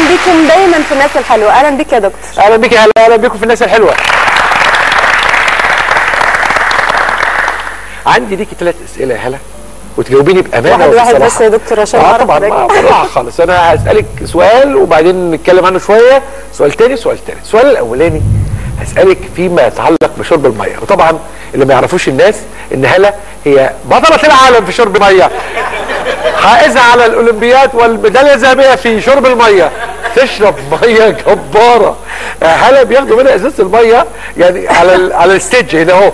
بيكم دايما في الناس الحلوه اهلا بيك يا دكتور اهلا بك يا هلا اهلا بكم في الناس الحلوه عندي ليكي ثلاث اسئله يا هلا وتجاوبيني بامانه واحد واحد وبصراحة. بس يا دكتور عشان اه اعرف طبعا أراجع. ما بالراحه خالص انا هسالك سؤال وبعدين نتكلم عنه شويه سؤال تاني سؤال تالت السؤال الاولاني هسالك فيما يتعلق بشرب الميه وطبعا اللي ما يعرفوش الناس ان هلا هي بطله العالم في شرب الميه حائزه على الاولمبياد والميداليه الذهبيه في شرب الميه تشرب ميه جباره هلا بياخدوا منها ازازه الميه يعني على ال- على الستيج هنا اهو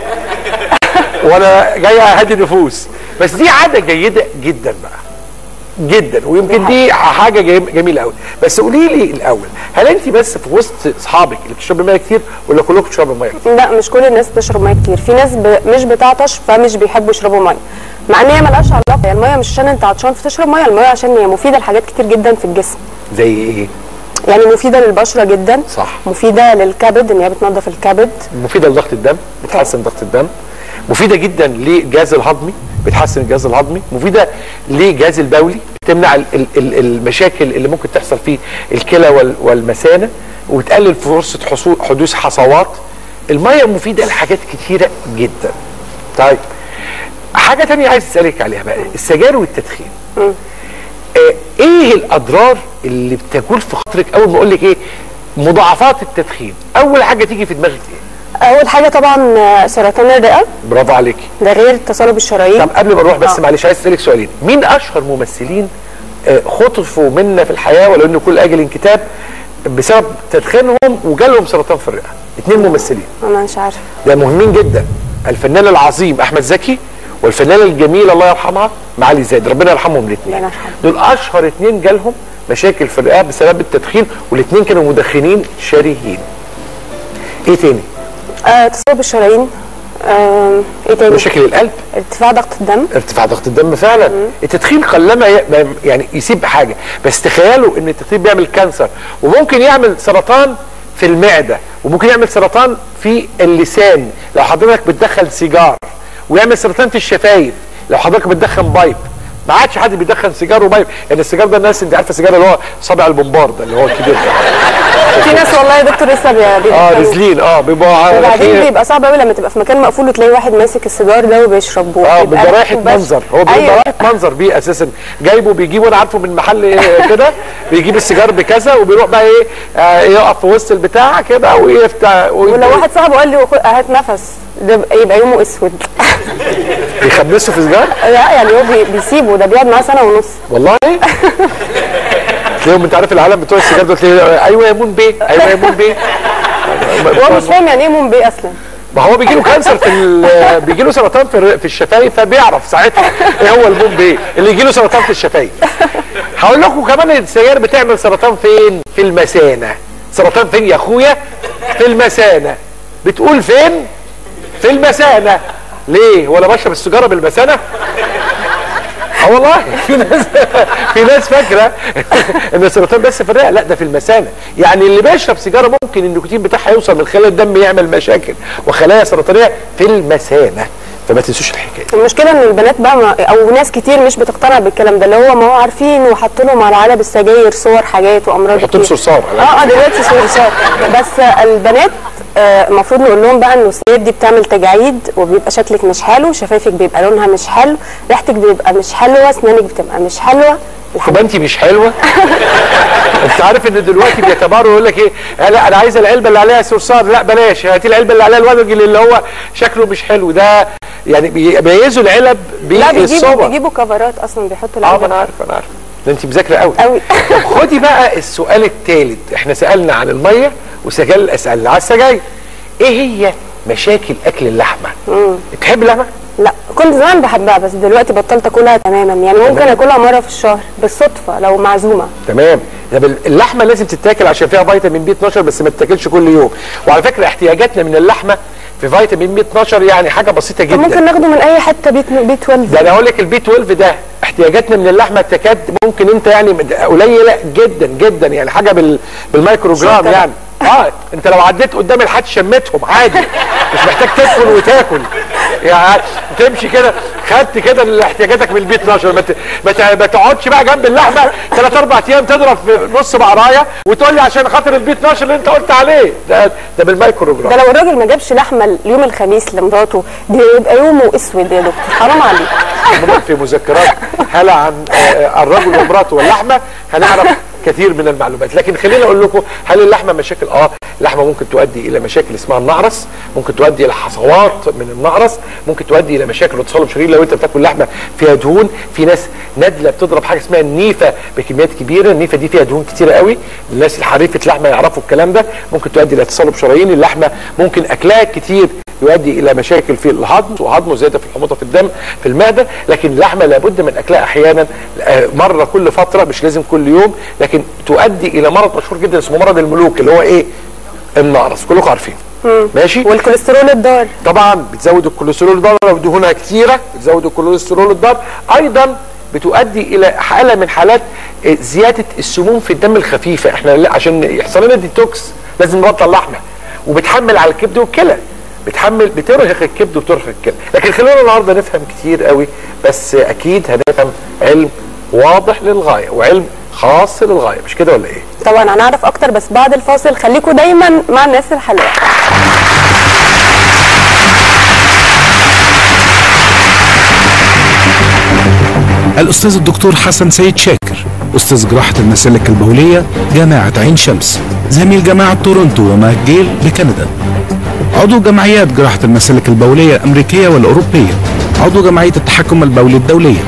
وانا جاي اهدي نفوس بس دي عاده جيده جدا بقى جدا ويمكن دي حاجه جم- جميله قوي بس قولي لي الاول هل انت بس في وسط اصحابك اللي بتشربوا ميه كتير ولا كلكم بتشربوا ميه كتير؟ لا مش كل الناس بتشرب ميه كتير في ناس ب... مش بتعطش فمش بيحبوا يشربوا ميه مع ان هي ملهاش علاقه هي الميه مش عشان انت عطشان فتشرب ميه الميه عشان هي مفيده لحاجات كتير جدا في الجسم زي ايه؟ يعني مفيده للبشره جدا صح. مفيده للكبد ان هي بتنظف الكبد مفيده لضغط الدم بتحسن ضغط الدم مفيده جدا للجهاز الهضمي بتحسن الجهاز الهضمي مفيده للجهاز البولي بتمنع ال- ال- ال- المشاكل اللي ممكن تحصل في الكلى وال- والمثانه وتقلل فرصه حصول حدوث حصوات الميه مفيده لحاجات كتيره جدا طيب حاجه تانية عايز اسالك عليها بقى السجاير والتدخين آه ايه الاضرار اللي بتكون في خاطرك اول ما اقول لك ايه مضاعفات التدخين اول حاجه تيجي في دماغك ايه اول حاجه طبعا آه، سرطان الرئه برافو عليكي ده غير تصلب الشرايين طب قبل ما نروح بس آه. معلش عايز اسالك سؤالين مين اشهر ممثلين آه، خطفوا منا في الحياه ولو ان كل اجل انكتاب بسبب تدخينهم وجالهم سرطان في الرئه اثنين ممثلين انا مش عارفه ده مهمين جدا الفنان العظيم احمد زكي والفنانه الجميله الله يرحمها معالي زايد ربنا يرحمهم الاثنين الله يرحمه. دول اشهر اثنين جالهم مشاكل في الرئه بسبب التدخين والاثنين كانوا مدخنين شرهين ايه تاني آه تصلب الشرايين آه ايه تاني مشاكل القلب ارتفاع ضغط الدم ارتفاع ضغط الدم فعلا التدخين قلما ي- يعني يسيب حاجه بس تخيلوا ان التدخين بيعمل كانسر وممكن يعمل سرطان في المعده وممكن يعمل سرطان في اللسان لو حضرتك بتدخن سيجار ويعمل سرطان في الشفايف لو حضرتك بتدخن بايب ما عادش حد بيدخن سيجار وبايب يعني السيجار ده الناس انت عارفه السيجار اللي هو صابع البومبار ده اللي هو الكبير ده في ناس والله يا دكتور لسه بي- اه بيدخنوا. رزلين اه بيبقوا وبعدين في- بيبقى صعب قوي لما تبقى في مكان مقفول وتلاقي واحد ماسك السيجار ده وبيشرب اه وبيبقى بيبقى رايحه ريحته بس- منظر هو بيبقى أيوة. رايحه منظر بيه اساسا جايبه بيجيبه انا عارفه من محل كده بيجيب السيجار بكذا وبيروح بقى ايه آه يقف في وسط البتاع كده ويفتح ولو واحد صاحبه قال لي وخ- هات نفس ده بيبقى- يبقى يومه اسود بيخبسه في سيجار لا يعني هو بي- بيسيبه ده بيقعد معاه سنه ونص والله تلاقيهم انت عارف العالم بتوع السيجار دول تلاقيه ايوه يا مون بيه ايوه يا مون بيه هو مش فاهم يعني ايه مومبي اصلا ما هو بيجي له كانسر في ال- بيجي له سرطان في الر- في الشفايف فبيعرف ساعتها ايه هو المون بيه اللي يجي له سرطان في الشفايف هقول لكم كمان السيجار بتعمل سرطان فين في المثانه سرطان فين يا اخويا في المثانه بتقول فين في المثانه ليه ولا بشرب السيجاره بالمثانه اه والله في ناس في ناس فاكره ان السرطان بس في الرئه لا ده في المثانه يعني اللي بيشرب سيجاره ممكن النيكوتين بتاعها يوصل من خلال الدم يعمل مشاكل وخلايا سرطانيه في المثانه فما تنسوش الحكايه المشكله ان البنات بقى ما او ناس كتير مش بتقتنع بالكلام ده اللي هو ما هو عارفين وحطوا لهم على علب السجاير صور حاجات وامراض يحطوا لهم كتير. صرصار على اه اه دلوقتي صرصار بس البنات آه، المفروض نقول لهم بقى انه السجاير دي بتعمل تجاعيد وبيبقى شكلك مش حلو شفايفك بيبقى لونها مش حلو ريحتك بيبقى مش حلوه اسنانك بتبقى مش حلوه تبقى انت مش حلوه انت عارف ان دلوقتي بيعتبروا يقول لك ايه آه لا انا عايز العلبه اللي عليها صرصار لا بلاش هاتي العلبه اللي عليها الورق اللي هو شكله مش حلو ده يعني بيميزوا العلب لا بيجيبوا بالصور بيجيبوا كفرات اصلا بيحطوا اه ما العلبة. انا عارف انا عارف ده انت مذاكره قوي قوي. طب خدي بقى السؤال الثالث احنا سالنا عن الميه وسجل سالنا على السجاير ايه هي مشاكل اكل اللحمه تحب اللحمه لا كنت زمان بحبها بس دلوقتي بطلت اكلها تماما يعني ممكن تمام. اكلها مره في الشهر بالصدفه لو معزومه تمام طب اللحمه لازم تتاكل عشان فيها فيتامين بي 12 بس ما تتاكلش كل يوم وعلى فكره احتياجاتنا من اللحمه في فيتامين بي 12 يعني حاجه بسيطه طب جدا ممكن ناخده من اي حته بي بي 12 ده انا هقول لك البي 12 ده احتياجاتنا من اللحمه تكاد ممكن انت يعني قليله جدا جدا يعني حاجه بال بالمايكرو جرام شكرا. يعني اه انت لو عديت قدام الحد شمتهم عادي مش محتاج تدخل وتاكل يعني تمشي كده خدت كده احتياجاتك من البيت 12 ما ت- ما ت- ما تقعدش بقى جنب اللحمه ثلاث اربع ايام تضرب في نص بقرايه وتقول لي عشان خاطر البيت 12 اللي انت قلت عليه ده ده بالميكروجرام ده لو الراجل ما جابش لحمه يوم الخميس لمراته ده يبقى يومه اسود يا دكتور حرام عليك هناك في مذكرات هلا عن آه، الرجل ومراته واللحمه هنعرف كثير من المعلومات لكن خليني اقول لكم هل اللحمه مشاكل اه اللحمه ممكن تؤدي الى مشاكل اسمها النعرس ممكن تؤدي الى حصوات من النعرس ممكن تؤدي الى مشاكل وتصلب شرير لو انت بتاكل لحمه فيها دهون في ناس نادله بتضرب حاجه اسمها النيفه بكميات كبيره النيفه دي فيها دهون كتيره قوي الناس الحريفه لحمه يعرفوا الكلام ده ممكن تؤدي الى تصلب شرايين اللحمه ممكن اكلها كتير يؤدي الى مشاكل في الهضم وهضم وزياده في الحموضه في الدم في المعده لكن اللحمه لابد من اكلها احيانا آه، مره كل فتره مش لازم كل يوم لكن تؤدي الى مرض مشهور جدا اسمه مرض الملوك اللي هو ايه النعرس كلكم عارفين ماشي والكوليسترول الضار طبعا بتزود الكوليسترول الضار لو دهونها كتيره بتزود الكوليسترول الضار ايضا بتؤدي الى حاله من حالات آه، زياده السموم في الدم الخفيفه احنا لا- عشان يحصل لنا ديتوكس لازم نبطل لحمه وبتحمل على الكبد والكلى بتحمل بترهق الكبد وترهق الكلى لكن خلونا النهارده نفهم كتير قوي بس اكيد هنفهم علم واضح للغايه وعلم خاص للغايه مش كده ولا ايه طبعا هنعرف اكتر بس بعد الفاصل خليكم دايما مع الناس الحلوه الأستاذ الدكتور حسن سيد شاكر أستاذ جراحة المسالك البولية جامعة عين شمس زميل جامعة تورونتو وماكجيل بكندا عضو جمعيات جراحة المسالك البولية الأمريكية والأوروبية عضو جمعية التحكم البولي الدولية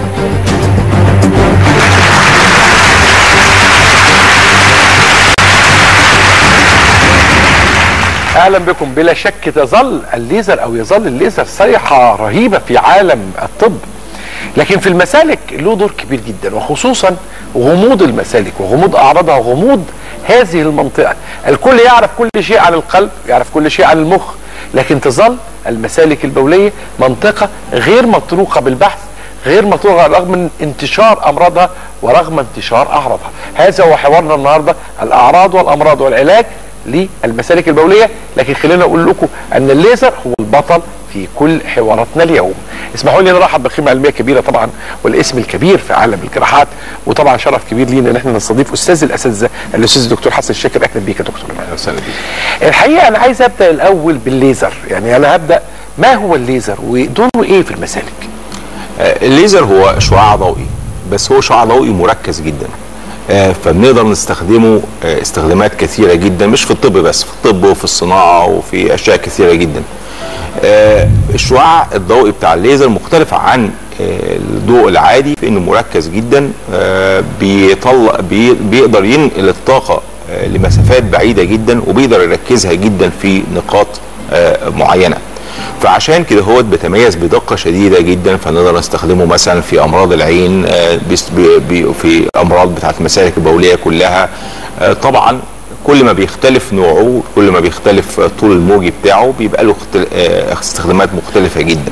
اهلا بكم بلا شك تظل الليزر او يظل الليزر صيحه رهيبه في عالم الطب لكن في المسالك له دور كبير جدا وخصوصا غموض المسالك وغموض اعراضها وغموض هذه المنطقه الكل يعرف كل شيء عن القلب يعرف كل شيء عن المخ لكن تظل المسالك البوليه منطقه غير مطروقه بالبحث غير مطروقه رغم من انتشار امراضها ورغم انتشار اعراضها هذا هو حوارنا النهارده الاعراض والامراض والعلاج للمسالك البوليه لكن خلينا اقول لكم ان الليزر هو البطل في كل حواراتنا اليوم اسمحوا لي نرحب بقيمه علميه كبيره طبعا والاسم الكبير في عالم الجراحات وطبعا شرف كبير لينا ان احنا نستضيف استاذ الاساتذه الاستاذ الدكتور حسن الشاكر اهلا بيك يا دكتور اهلا وسهلا بيك الحقيقه انا عايز ابدا الاول بالليزر يعني انا هبدا ما هو الليزر ودوره ايه في المسالك آه، الليزر هو شعاع ضوئي بس هو شعاع ضوئي مركز جدا آه، فبنقدر نستخدمه آه، استخدامات كثيره جدا مش في الطب بس في الطب وفي الصناعه وفي اشياء كثيره جدا آه، الشعاع الضوئي بتاع الليزر مختلف عن آه، الضوء العادي في انه مركز جدا آه، بيطلع بي- بيقدر ينقل الطاقه آه، لمسافات بعيده جدا وبيقدر يركزها جدا في نقاط آه، معينه فعشان كده هو بيتميز بدقه شديده جدا فنقدر نستخدمه مثلا في امراض العين آه، بيس- بي- بي- في امراض بتاعت المسالك البوليه كلها آه، طبعا كل ما بيختلف نوعه كل ما بيختلف طول الموجي بتاعه بيبقى له اختل- آه، استخدامات مختلفه جدا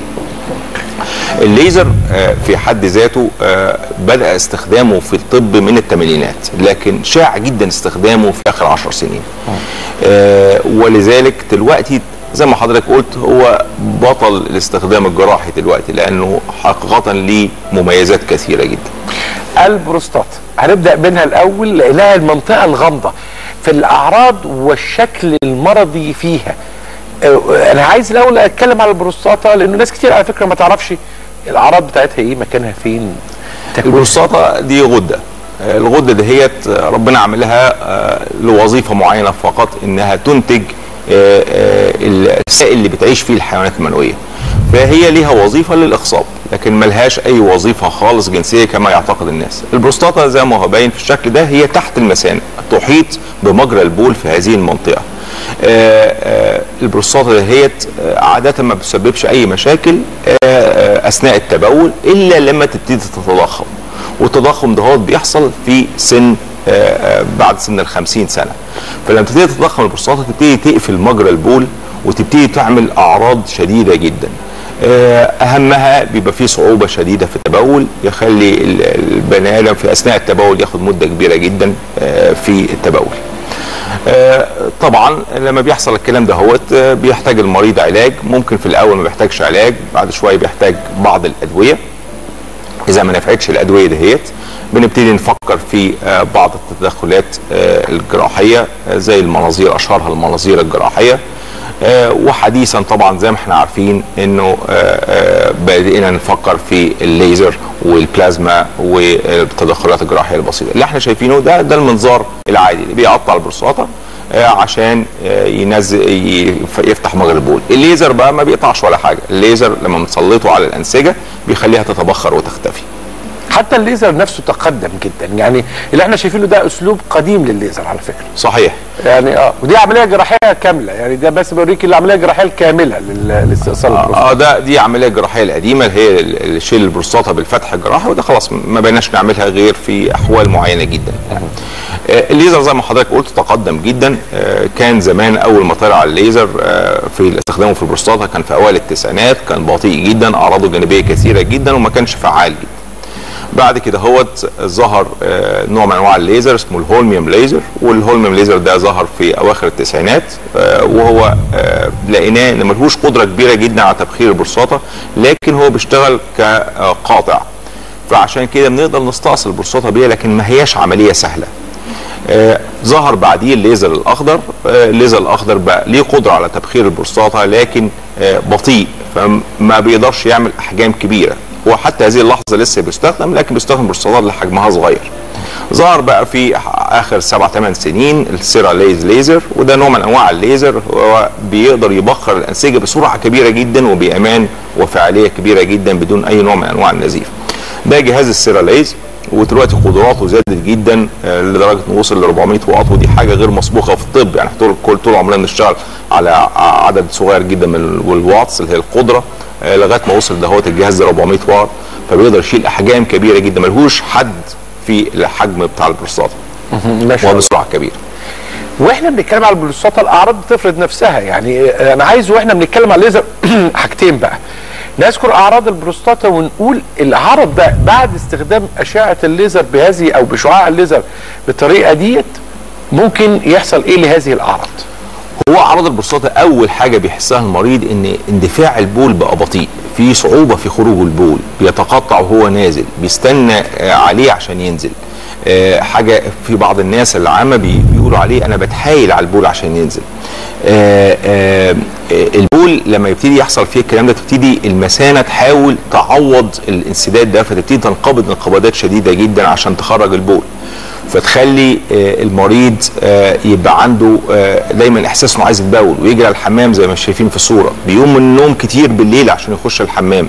الليزر آه، في حد ذاته آه، بدأ استخدامه في الطب من الثمانينات لكن شاع جدا استخدامه في آخر عشر سنين آه، ولذلك دلوقتي زي ما حضرتك قلت هو بطل الاستخدام الجراحي دلوقتي لأنه حقيقة ليه مميزات كثيرة جدا البروستات هنبدا منها الاول لانها المنطقه الغامضه في الاعراض والشكل المرضي فيها آه، انا عايز الاول اتكلم على البروستاتا لانه ناس كتير على فكره ما تعرفش الاعراض بتاعتها ايه مكانها فين تكوين البروستاتا دي غده آه، الغده دهيت آه، ربنا عاملها آه، لوظيفه معينه فقط انها تنتج آه، آه، السائل اللي بتعيش فيه الحيوانات المنويه فهي ليها وظيفه للاخصاب لكن ملهاش اي وظيفه خالص جنسيه كما يعتقد الناس البروستاتا زي ما هو باين في الشكل ده هي تحت المثانه تحيط بمجرى البول في هذه المنطقه آه، آه، البروستاتا دهيت آه، عاده ما بتسببش اي مشاكل آه، آه، اثناء التبول الا لما تبتدي تتضخم والتضخم دهوت بيحصل في سن آه، آه، بعد سن ال 50 سنه فلما تبتدي تتضخم البروستاتا تبتدي تقفل مجرى البول وتبتدي تعمل اعراض شديده جدا آه، اهمها بيبقى فيه صعوبه شديده في التبول يخلي ال- البني ادم في اثناء التبول ياخد مده كبيره جدا آه، في التبول آه، طبعا لما بيحصل الكلام ده هو بيحتاج المريض علاج ممكن في الاول ما بيحتاجش علاج بعد شويه بيحتاج بعض الادويه اذا ما نفعتش الادويه دهيت بنبتدي نفكر في آه، بعض التدخلات آه، الجراحيه آه، زي المناظير اشهرها المناظير الجراحيه آه، وحديثا طبعا زي ما احنا عارفين انه آه، آه، بدأنا نفكر في الليزر والبلازما والتدخلات الجراحيه البسيطه اللي احنا شايفينه ده ده المنظار العادي اللي بيقطع البروستاتا آه، عشان آه، ينزل يف- يفتح مجرى البول الليزر بقى ما بيقطعش ولا حاجه الليزر لما بنسلطه على الانسجه بيخليها تتبخر وتختفي حتى الليزر نفسه تقدم جدا يعني اللي احنا شايفينه ده اسلوب قديم للليزر على فكره صحيح يعني اه ودي عمليه جراحيه كامله يعني ده بس بوريك العمليه الجراحيه الكامله لل- لاستئصال البروستاتا اه ده دي عمليه جراحيه القديمه اللي هي ال- شيل البروستاتا بالفتح الجراحي وده خلاص ما بقيناش نعملها غير في احوال معينه جدا. آه الليزر زي ما حضرتك قلت تقدم جدا آه كان زمان اول ما طلع الليزر آه في استخدامه في البروستاتا كان في اوائل التسعينات كان بطيء جدا اعراضه جانبيه كثيره جدا وما كانش فعال جدا. بعد كده هوت ظهر آه، نوع من انواع الليزر اسمه الهولميوم ليزر والهولميوم ليزر ده ظهر في اواخر التسعينات آه، وهو آه، لقيناه ان ملهوش قدره كبيره جدا على تبخير البروستاتا لكن هو بيشتغل كقاطع فعشان كده بنقدر نستأصل البروستاتا بيها لكن ما هياش عمليه سهله آه، ظهر بعديه الليزر الاخضر آه، الليزر الاخضر بقى ليه قدره على تبخير البروستاتا لكن آه، بطيء فما بيقدرش يعمل احجام كبيره هو حتى هذه اللحظه لسه بيستخدم لكن بيستخدم بروستاتات اللي حجمها صغير ظهر بقى في اخر سبع ثمان سنين السيرا ليز ليزر وده نوع من انواع الليزر هو بيقدر يبخر الانسجه بسرعه كبيره جدا وبامان وفعاليه كبيره جدا بدون اي نوع من انواع النزيف ده جهاز السيراليز ودلوقتي قدراته زادت جدا آه، لدرجه انه وصل ل 400 واط ودي حاجه غير مسبوقه في الطب يعني طول كل طول عمرنا بنشتغل على ع- عدد صغير جدا من ال- الواتس اللي هي القدره آه، لغايه ما وصل دهوت الجهاز ده 400 واط فبيقدر يشيل احجام كبيره جدا ملهوش حد في الحجم بتاع البروستاتا ما شاء الله وبسرعه كبيره واحنا بنتكلم على البروستاتا الاعراض بتفرض نفسها يعني انا عايز واحنا بنتكلم على الليزر حاجتين بقى نذكر اعراض البروستاتا ونقول العرض ده بعد استخدام اشعه الليزر بهذه او بشعاع الليزر بالطريقه ديت ممكن يحصل ايه لهذه الاعراض هو اعراض البروستاتا اول حاجه بيحسها المريض ان اندفاع البول بقى بطيء في صعوبه في خروج البول بيتقطع وهو نازل بيستنى آه، عليه عشان ينزل آه، حاجه في بعض الناس العامه بي- بيقولوا عليه انا بتحايل على البول عشان ينزل آه، آه، آه، البول لما يبتدي يحصل فيه الكلام ده تبتدي المثانه تحاول تعوض الانسداد ده فتبتدي تنقبض انقباضات شديده جدا عشان تخرج البول فتخلي آه، المريض آه، يبقى عنده آه، دايما احساس انه عايز يتبول ويجري على الحمام زي ما شايفين في الصوره بيقوم من النوم كتير بالليل عشان يخش الحمام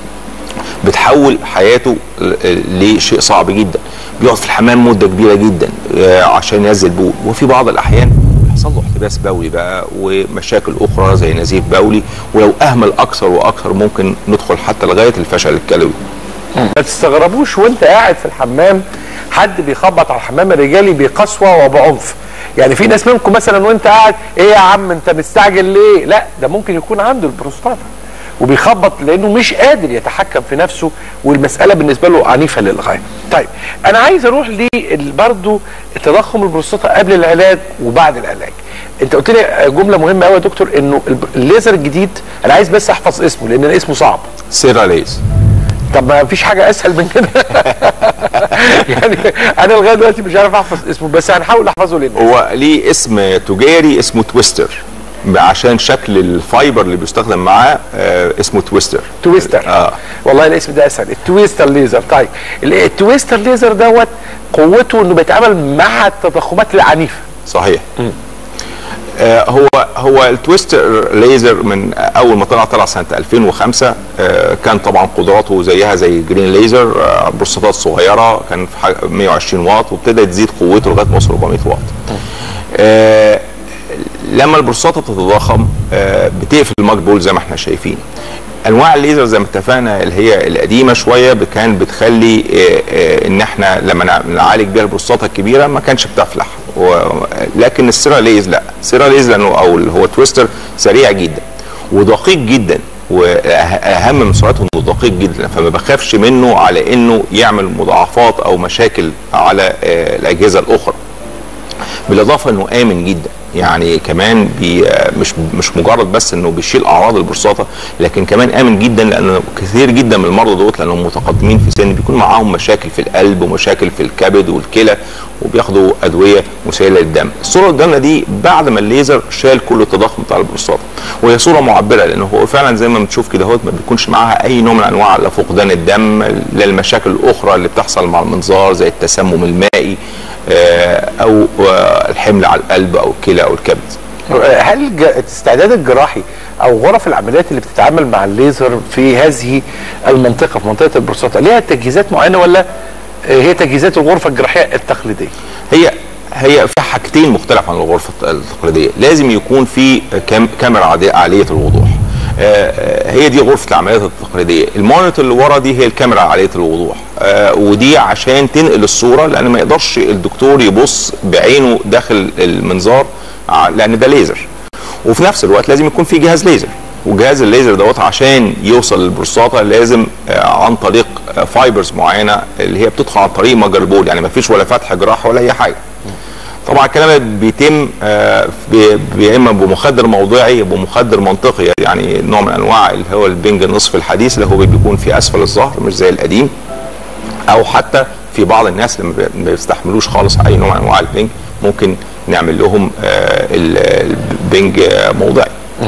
بتحول حياته ل- لشيء صعب جدا بيقعد في الحمام مده كبيره جدا آه، عشان ينزل بول وفي بعض الاحيان بيحصل له احتباس بولي بقى ومشاكل اخرى زي نزيف بولي ولو اهمل اكثر واكثر ممكن ندخل حتى لغايه الفشل الكلوي ما تستغربوش وانت قاعد في الحمام حد بيخبط على الحمام الرجالي بقسوه وبعنف يعني في ناس منكم مثلا وانت قاعد ايه يا عم انت مستعجل ليه لا ده ممكن يكون عنده البروستاتا وبيخبط لانه مش قادر يتحكم في نفسه والمساله بالنسبه له عنيفه للغايه طيب انا عايز اروح برضه تضخم البروستاتا قبل العلاج وبعد العلاج انت قلت لي جمله مهمه قوي يا دكتور انه الب- الليزر الجديد انا عايز بس احفظ اسمه لان اسمه صعب سيراليز طب ما فيش حاجه اسهل من كده يعني انا لغايه دلوقتي مش عارف احفظ اسمه بس هنحاول احفظه لنا هو ليه اسم تجاري اسمه تويستر عشان شكل الفايبر اللي بيستخدم معاه آه اسمه تويستر تويستر اه والله الاسم ده اسهل التويستر ليزر طيب ال- التويستر ليزر دوت قوته انه بيتعامل مع التضخمات العنيفه صحيح آه هو هو التويستر ليزر من اول ما طلع طلع سنه 2005 آه كان طبعا قدراته زيها زي الجرين ليزر آه بروستاتات صغيره كان في حاجة 120 واط وابتدى تزيد قوته لغايه ما وصل 400 واط. آه لما البروستاتا بتتضخم آه بتقفل المقبول زي ما احنا شايفين. انواع الليزر زي ما اتفقنا اللي هي القديمه شويه ب- كان بتخلي آه، آه، ان احنا لما نع- نعالج بيها البروستاتا الكبيره ما كانش بتفلح و- لكن السيراليز لا السيراليز لانه او اللي هو تويستر سريع جدا ودقيق جدا واهم من سرعته انه دقيق جدا فما بخافش منه على انه يعمل مضاعفات او مشاكل على آه، الاجهزه الاخرى بالاضافه انه امن جدا يعني كمان بي مش مش مجرد بس انه بيشيل اعراض البروستاتا لكن كمان امن جدا لان كثير جدا من المرضى دول لانهم متقدمين في السن بيكون معاهم مشاكل في القلب ومشاكل في الكبد والكلى وبياخدوا ادويه مسيله للدم الصوره اللي قدامنا دي بعد ما الليزر شال كل التضخم بتاع البروستاتا وهي صوره معبره لانه هو فعلا زي ما بتشوف كده هو ما بيكونش معاها اي نوع من انواع لا فقدان الدم لا المشاكل الاخرى اللي بتحصل مع المنظار زي التسمم المائي آه، او آه، الحمل على القلب او الكلى او الكبد هل الج- الاستعداد الجراحي او غرف العمليات اللي بتتعامل مع الليزر في هذه المنطقه في منطقه البروستاتا ليها تجهيزات معينه ولا هي تجهيزات الغرفه الجراحيه التقليديه؟ هي هي في حاجتين مختلف عن الغرفه التقليديه لازم يكون في كام كاميرا عادية- عاليه الوضوح آه، آه، هي دي غرفه العمليات التقليديه المونيتور اللي ورا دي هي الكاميرا عاليه الوضوح آه، ودي عشان تنقل الصوره لان ما يقدرش الدكتور يبص بعينه داخل المنظار ع- لان ده ليزر وفي نفس الوقت لازم يكون في جهاز ليزر وجهاز الليزر دوت عشان يوصل للبروستاتا لازم آه، عن طريق آه، فايبرز معينه اللي هي بتدخل عن طريق مجرى البول يعني ما فيش ولا فتح جراحه ولا اي حاجه طبعا الكلام ده بيتم آه، ب- يا اما بمخدر موضعي بمخدر منطقي يعني نوع من انواع اللي هو البنج النصف الحديث اللي هو بيكون في اسفل الظهر مش زي القديم او حتى في بعض الناس اللي ما بي- ما بيستحملوش خالص اي نوع من انواع البنج ممكن نعمل لهم آه، ال- البنج آه، موضعي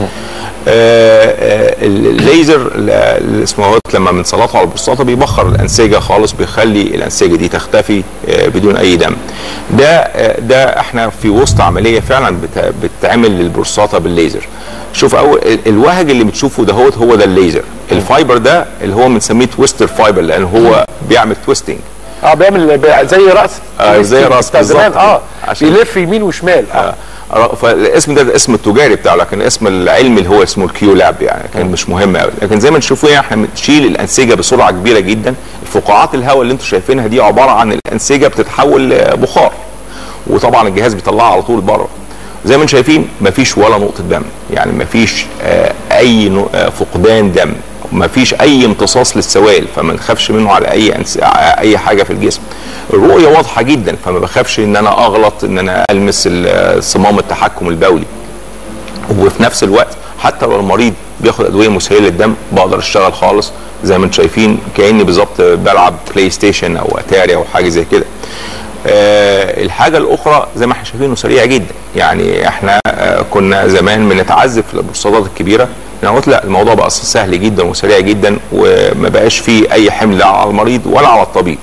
آه، آه، الليزر اللي اسمه هو لما بنسلطه على البروستاتا بيبخر الانسجه خالص بيخلي الانسجه دي تختفي آه، بدون اي دم ده آه، ده احنا في وسط عمليه فعلا بت- بتتعمل للبروستاتا بالليزر شوف اول ال- الوهج اللي بتشوفه دهوت هو ده الليزر الفايبر ده اللي هو بنسميه تويستر فايبر لان هو بيعمل تويستنج اه بيعمل ب- زي راس آه، زي راس بتاع زمان بالظبط اه كده. عشان- بيلف يمين وشمال اه آه، فالاسم ده الاسم التجاري بتاعه لكن الاسم العلمي اللي هو اسمه الكيو لاب يعني كان مش مهم قوي لكن زي ما تشوفوا يعني احنا بنشيل الانسجه بسرعه كبيره جدا فقاعات الهواء اللي انتم شايفينها دي عباره عن الانسجه بتتحول لبخار وطبعا الجهاز بيطلعها على طول بره زي ما انتم شايفين مفيش ولا نقطه دم يعني مفيش آه، اي نو- آه، فقدان دم مفيش اي امتصاص للسوائل فما نخافش منه على اي أنس... اي حاجه في الجسم الرؤيه واضحه جدا فما بخافش ان انا اغلط ان انا المس ال- صمام التحكم البولي وفي نفس الوقت حتى لو المريض بياخد ادويه مسيله للدم بقدر اشتغل خالص زي ما انتم شايفين كاني بالظبط بلعب بلاي ستيشن او اتاري او حاجه زي كده آه الحاجه الاخرى زي ما احنا شايفين انه سريع جدا يعني احنا آه كنا زمان بنتعذب في البروستاتات الكبيره انا قلت لا الموضوع بقى سهل جدا وسريع جدا وما بقاش فيه اي حمل لا على المريض ولا على الطبيب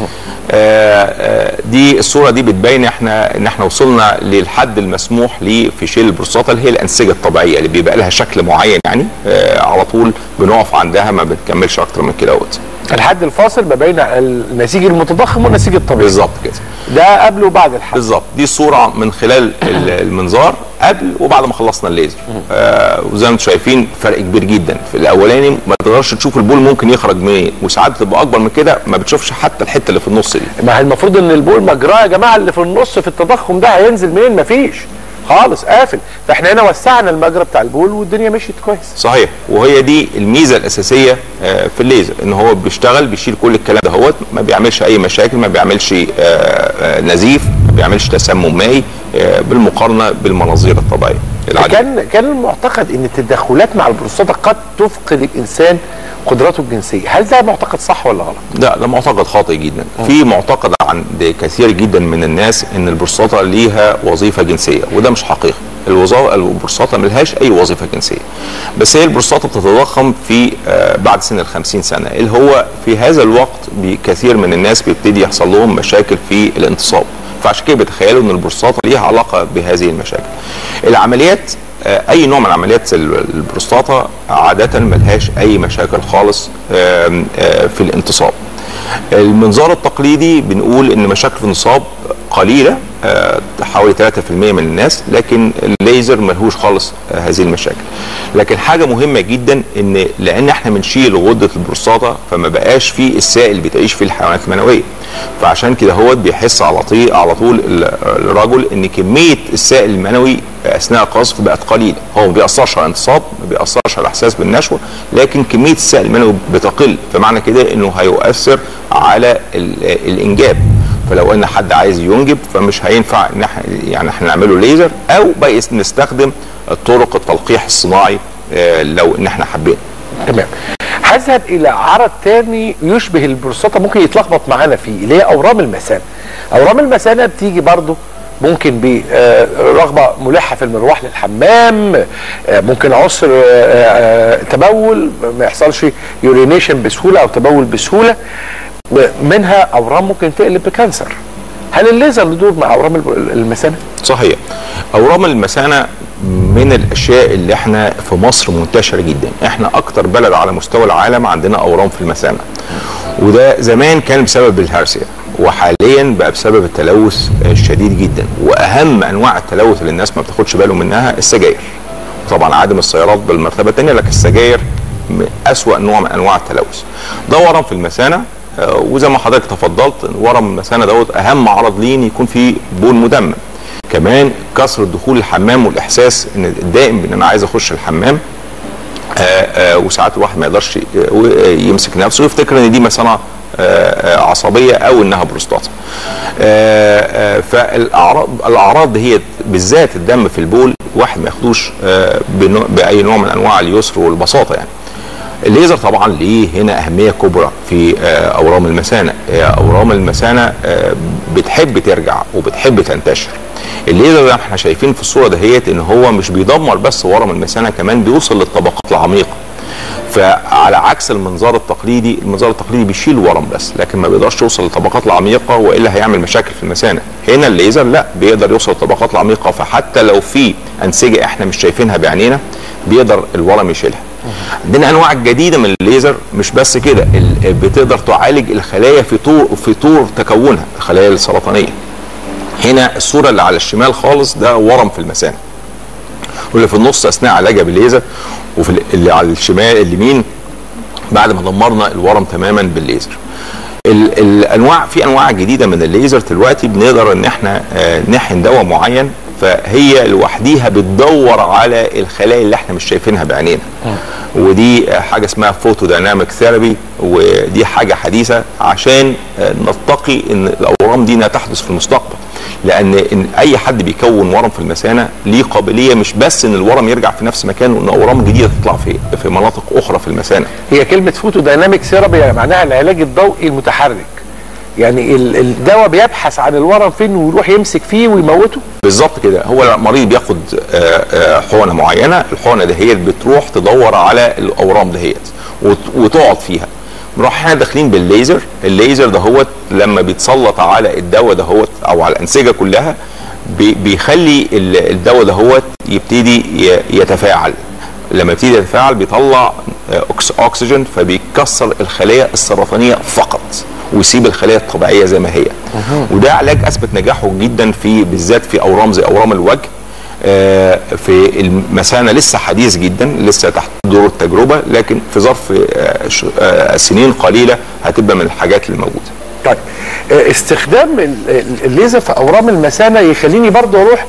آه، آه، دي الصوره دي بتبين احنا ان احنا وصلنا للحد المسموح ليه في شيل البروستاتا اللي هي الانسجه الطبيعيه اللي بيبقى لها شكل معين يعني آه، على طول بنقف عندها ما بتكملش اكتر من كده وقت الحد الفاصل ما بين النسيج المتضخم والنسيج الطبيعي بالظبط كده ده قبل وبعد الحد بالظبط دي الصوره من خلال ال- المنظار قبل وبعد ما خلصنا الليزر آه وزي ما انتم شايفين فرق كبير جدا في الاولاني ما تقدرش تشوف البول ممكن يخرج منين وساعات بتبقى اكبر من كده ما بتشوفش حتى الحته اللي في النص دي ما هي المفروض ان البول مجراه يا جماعه اللي في النص في التضخم ده هينزل منين مفيش خالص قافل فاحنا هنا وسعنا المجرى بتاع البول والدنيا مشيت كويس صحيح وهي دي الميزه الاساسيه آه، في الليزر ان هو بيشتغل بيشيل كل الكلام ده هو ما بيعملش اي مشاكل ما بيعملش آه، آه، نزيف ما بيعملش تسمم مائي آه، بالمقارنه بالمناظير الطبيعيه العاديه كان كان المعتقد ان التدخلات مع البروستاتا قد تفقد الانسان قدراته الجنسيه هل ده معتقد صح ولا غلط لا ده معتقد خاطئ جدا في معتقد عند كثير جدا من الناس ان البروستاتا ليها وظيفه جنسيه وده مش حقيقي الوظائف البروستاتا ملهاش اي وظيفه جنسيه بس هي البروستاتا بتتضخم في آه، بعد سن ال 50 سنه اللي هو في هذا الوقت كثير من الناس بيبتدي يحصل لهم مشاكل في الانتصاب فعشان كده بيتخيلوا ان البروستاتا ليها علاقه بهذه المشاكل العمليات آه، اي نوع من عمليات ال- البروستاتا عاده ملهاش اي مشاكل خالص آم، آه، في الانتصاب المنظار التقليدي بنقول ان مشاكل في الانتصاب قليله آه، حوالي 3% من الناس لكن الليزر ملهوش خالص آه، هذه المشاكل لكن حاجه مهمه جدا ان لان احنا بنشيل غده البروستاتا فما بقاش في السائل اللي بتعيش فيه الحيوانات المنويه فعشان كده هو بيحس على طول على طول ال- الرجل ان كميه السائل المنوي اثناء القذف بقت قليله هو ما بيأثرش على الانتصاب ما بيأثرش على الاحساس بالنشوه لكن كميه السائل المنوي بتقل فمعنى كده انه هيؤثر على ال- الانجاب فلو ان حد عايز ينجب فمش هينفع ان احنا يعني احنا نعمله ليزر او بقى نستخدم طرق التلقيح الصناعي آه، لو ان احنا حابين تمام هذهب الى عرض تاني يشبه البروستاتا ممكن يتلخبط معانا فيه اللي هي اورام المثانه اورام المثانه بتيجي برضو ممكن برغبه ملحه في المروح للحمام آه، ممكن عسر آه، آه، تبول ما يحصلش يورينيشن بسهوله او تبول بسهوله منها اورام ممكن تقلب بكانسر هل الليزر له دور مع اورام المثانه؟ صحيح اورام المثانه من الاشياء اللي احنا في مصر منتشره جدا احنا اكتر بلد على مستوى العالم عندنا اورام في المثانه وده زمان كان بسبب الهرسيا وحاليا بقى بسبب التلوث الشديد جدا واهم انواع التلوث اللي الناس ما بتاخدش بالهم منها السجاير طبعا عدم السيارات بالمرتبه الثانيه لكن السجاير م- اسوا نوع من انواع التلوث ده ورم في المثانه آه، وزي ما حضرتك تفضلت ورم المثانه دوت اهم عرض ليه إن يكون فيه بول مدمم كمان كثره دخول الحمام والاحساس ان الدائم ان انا عايز اخش الحمام آه، آه، وساعات الواحد ما يقدرش ي- و- يمسك نفسه ويفتكر ان دي مثلا آه، آه، عصبيه او انها بروستاتا. آه، آه، فالاعراض الاعراض هي بالذات الدم في البول واحد ما ياخدوش آه، بنوع- باي نوع من انواع اليسر والبساطه يعني. الليزر طبعا ليه هنا اهميه كبرى في آه، اورام المثانه آه، اورام المثانه آه، بتحب ترجع وبتحب تنتشر الليزر زي ما احنا شايفين في الصوره دهيت ان هو مش بيدمر بس ورم المثانه كمان بيوصل للطبقات العميقه فعلى عكس المنظار التقليدي المنظار التقليدي بيشيل ورم بس لكن ما بيقدرش يوصل للطبقات العميقه والا هيعمل مشاكل في المثانه هنا الليزر لا بيقدر يوصل للطبقات العميقه فحتى لو في انسجه احنا مش شايفينها بعينينا بيقدر الورم يشيلها عندنا انواع جديده من الليزر مش بس كده ال- بتقدر تعالج الخلايا في طور في طور تكونها الخلايا السرطانيه هنا الصوره اللي على الشمال خالص ده ورم في المثانه واللي في النص اثناء علاجها بالليزر وفي ال- اللي على الشمال اليمين بعد ما دمرنا الورم تماما بالليزر ال- الانواع في انواع جديده من الليزر دلوقتي بنقدر ان احنا آه، نحقن دواء معين فهي لوحديها بتدور على الخلايا اللي احنا مش شايفينها بعينينا ودي آه، حاجه اسمها فوتو دايناميك ثيرابي ودي حاجه حديثه عشان آه، نتقي ان الاورام دي انها تحدث في المستقبل لان إن اي حد بيكون ورم في المثانه ليه قابليه مش بس ان الورم يرجع في نفس مكانه وان اورام جديده تطلع في في مناطق اخرى في المثانه هي كلمه فوتو دايناميك ثيرابي معناها العلاج الضوئي المتحرك يعني ال- الدواء بيبحث عن الورم فين ويروح يمسك فيه ويموته بالظبط كده هو المريض بياخد آه، آه، حقنه معينه الحقنه دهيت بتروح تدور على الاورام دهيت وت- وتقعد فيها نروح احنا داخلين بالليزر الليزر دهوت لما بيتسلط على الدواء دهوت او على الانسجه كلها بي- بيخلي ال- الدواء دهوت يبتدي ي- يتفاعل لما يبتدي يتفاعل بيطلع آه، أكس- اكسجين فبيكسر الخلايا السرطانيه فقط ويسيب الخلايا الطبيعيه زي ما هي وده علاج اثبت نجاحه جدا في بالذات في اورام زي اورام الوجه آه، في المثانه لسه حديث جدا لسه تحت دور التجربه لكن في ظرف آه، ش- آه، سنين قليله هتبقى من الحاجات اللي موجوده طيب آه، استخدام ال- ال- الليزر في اورام المثانه يخليني برضو اروح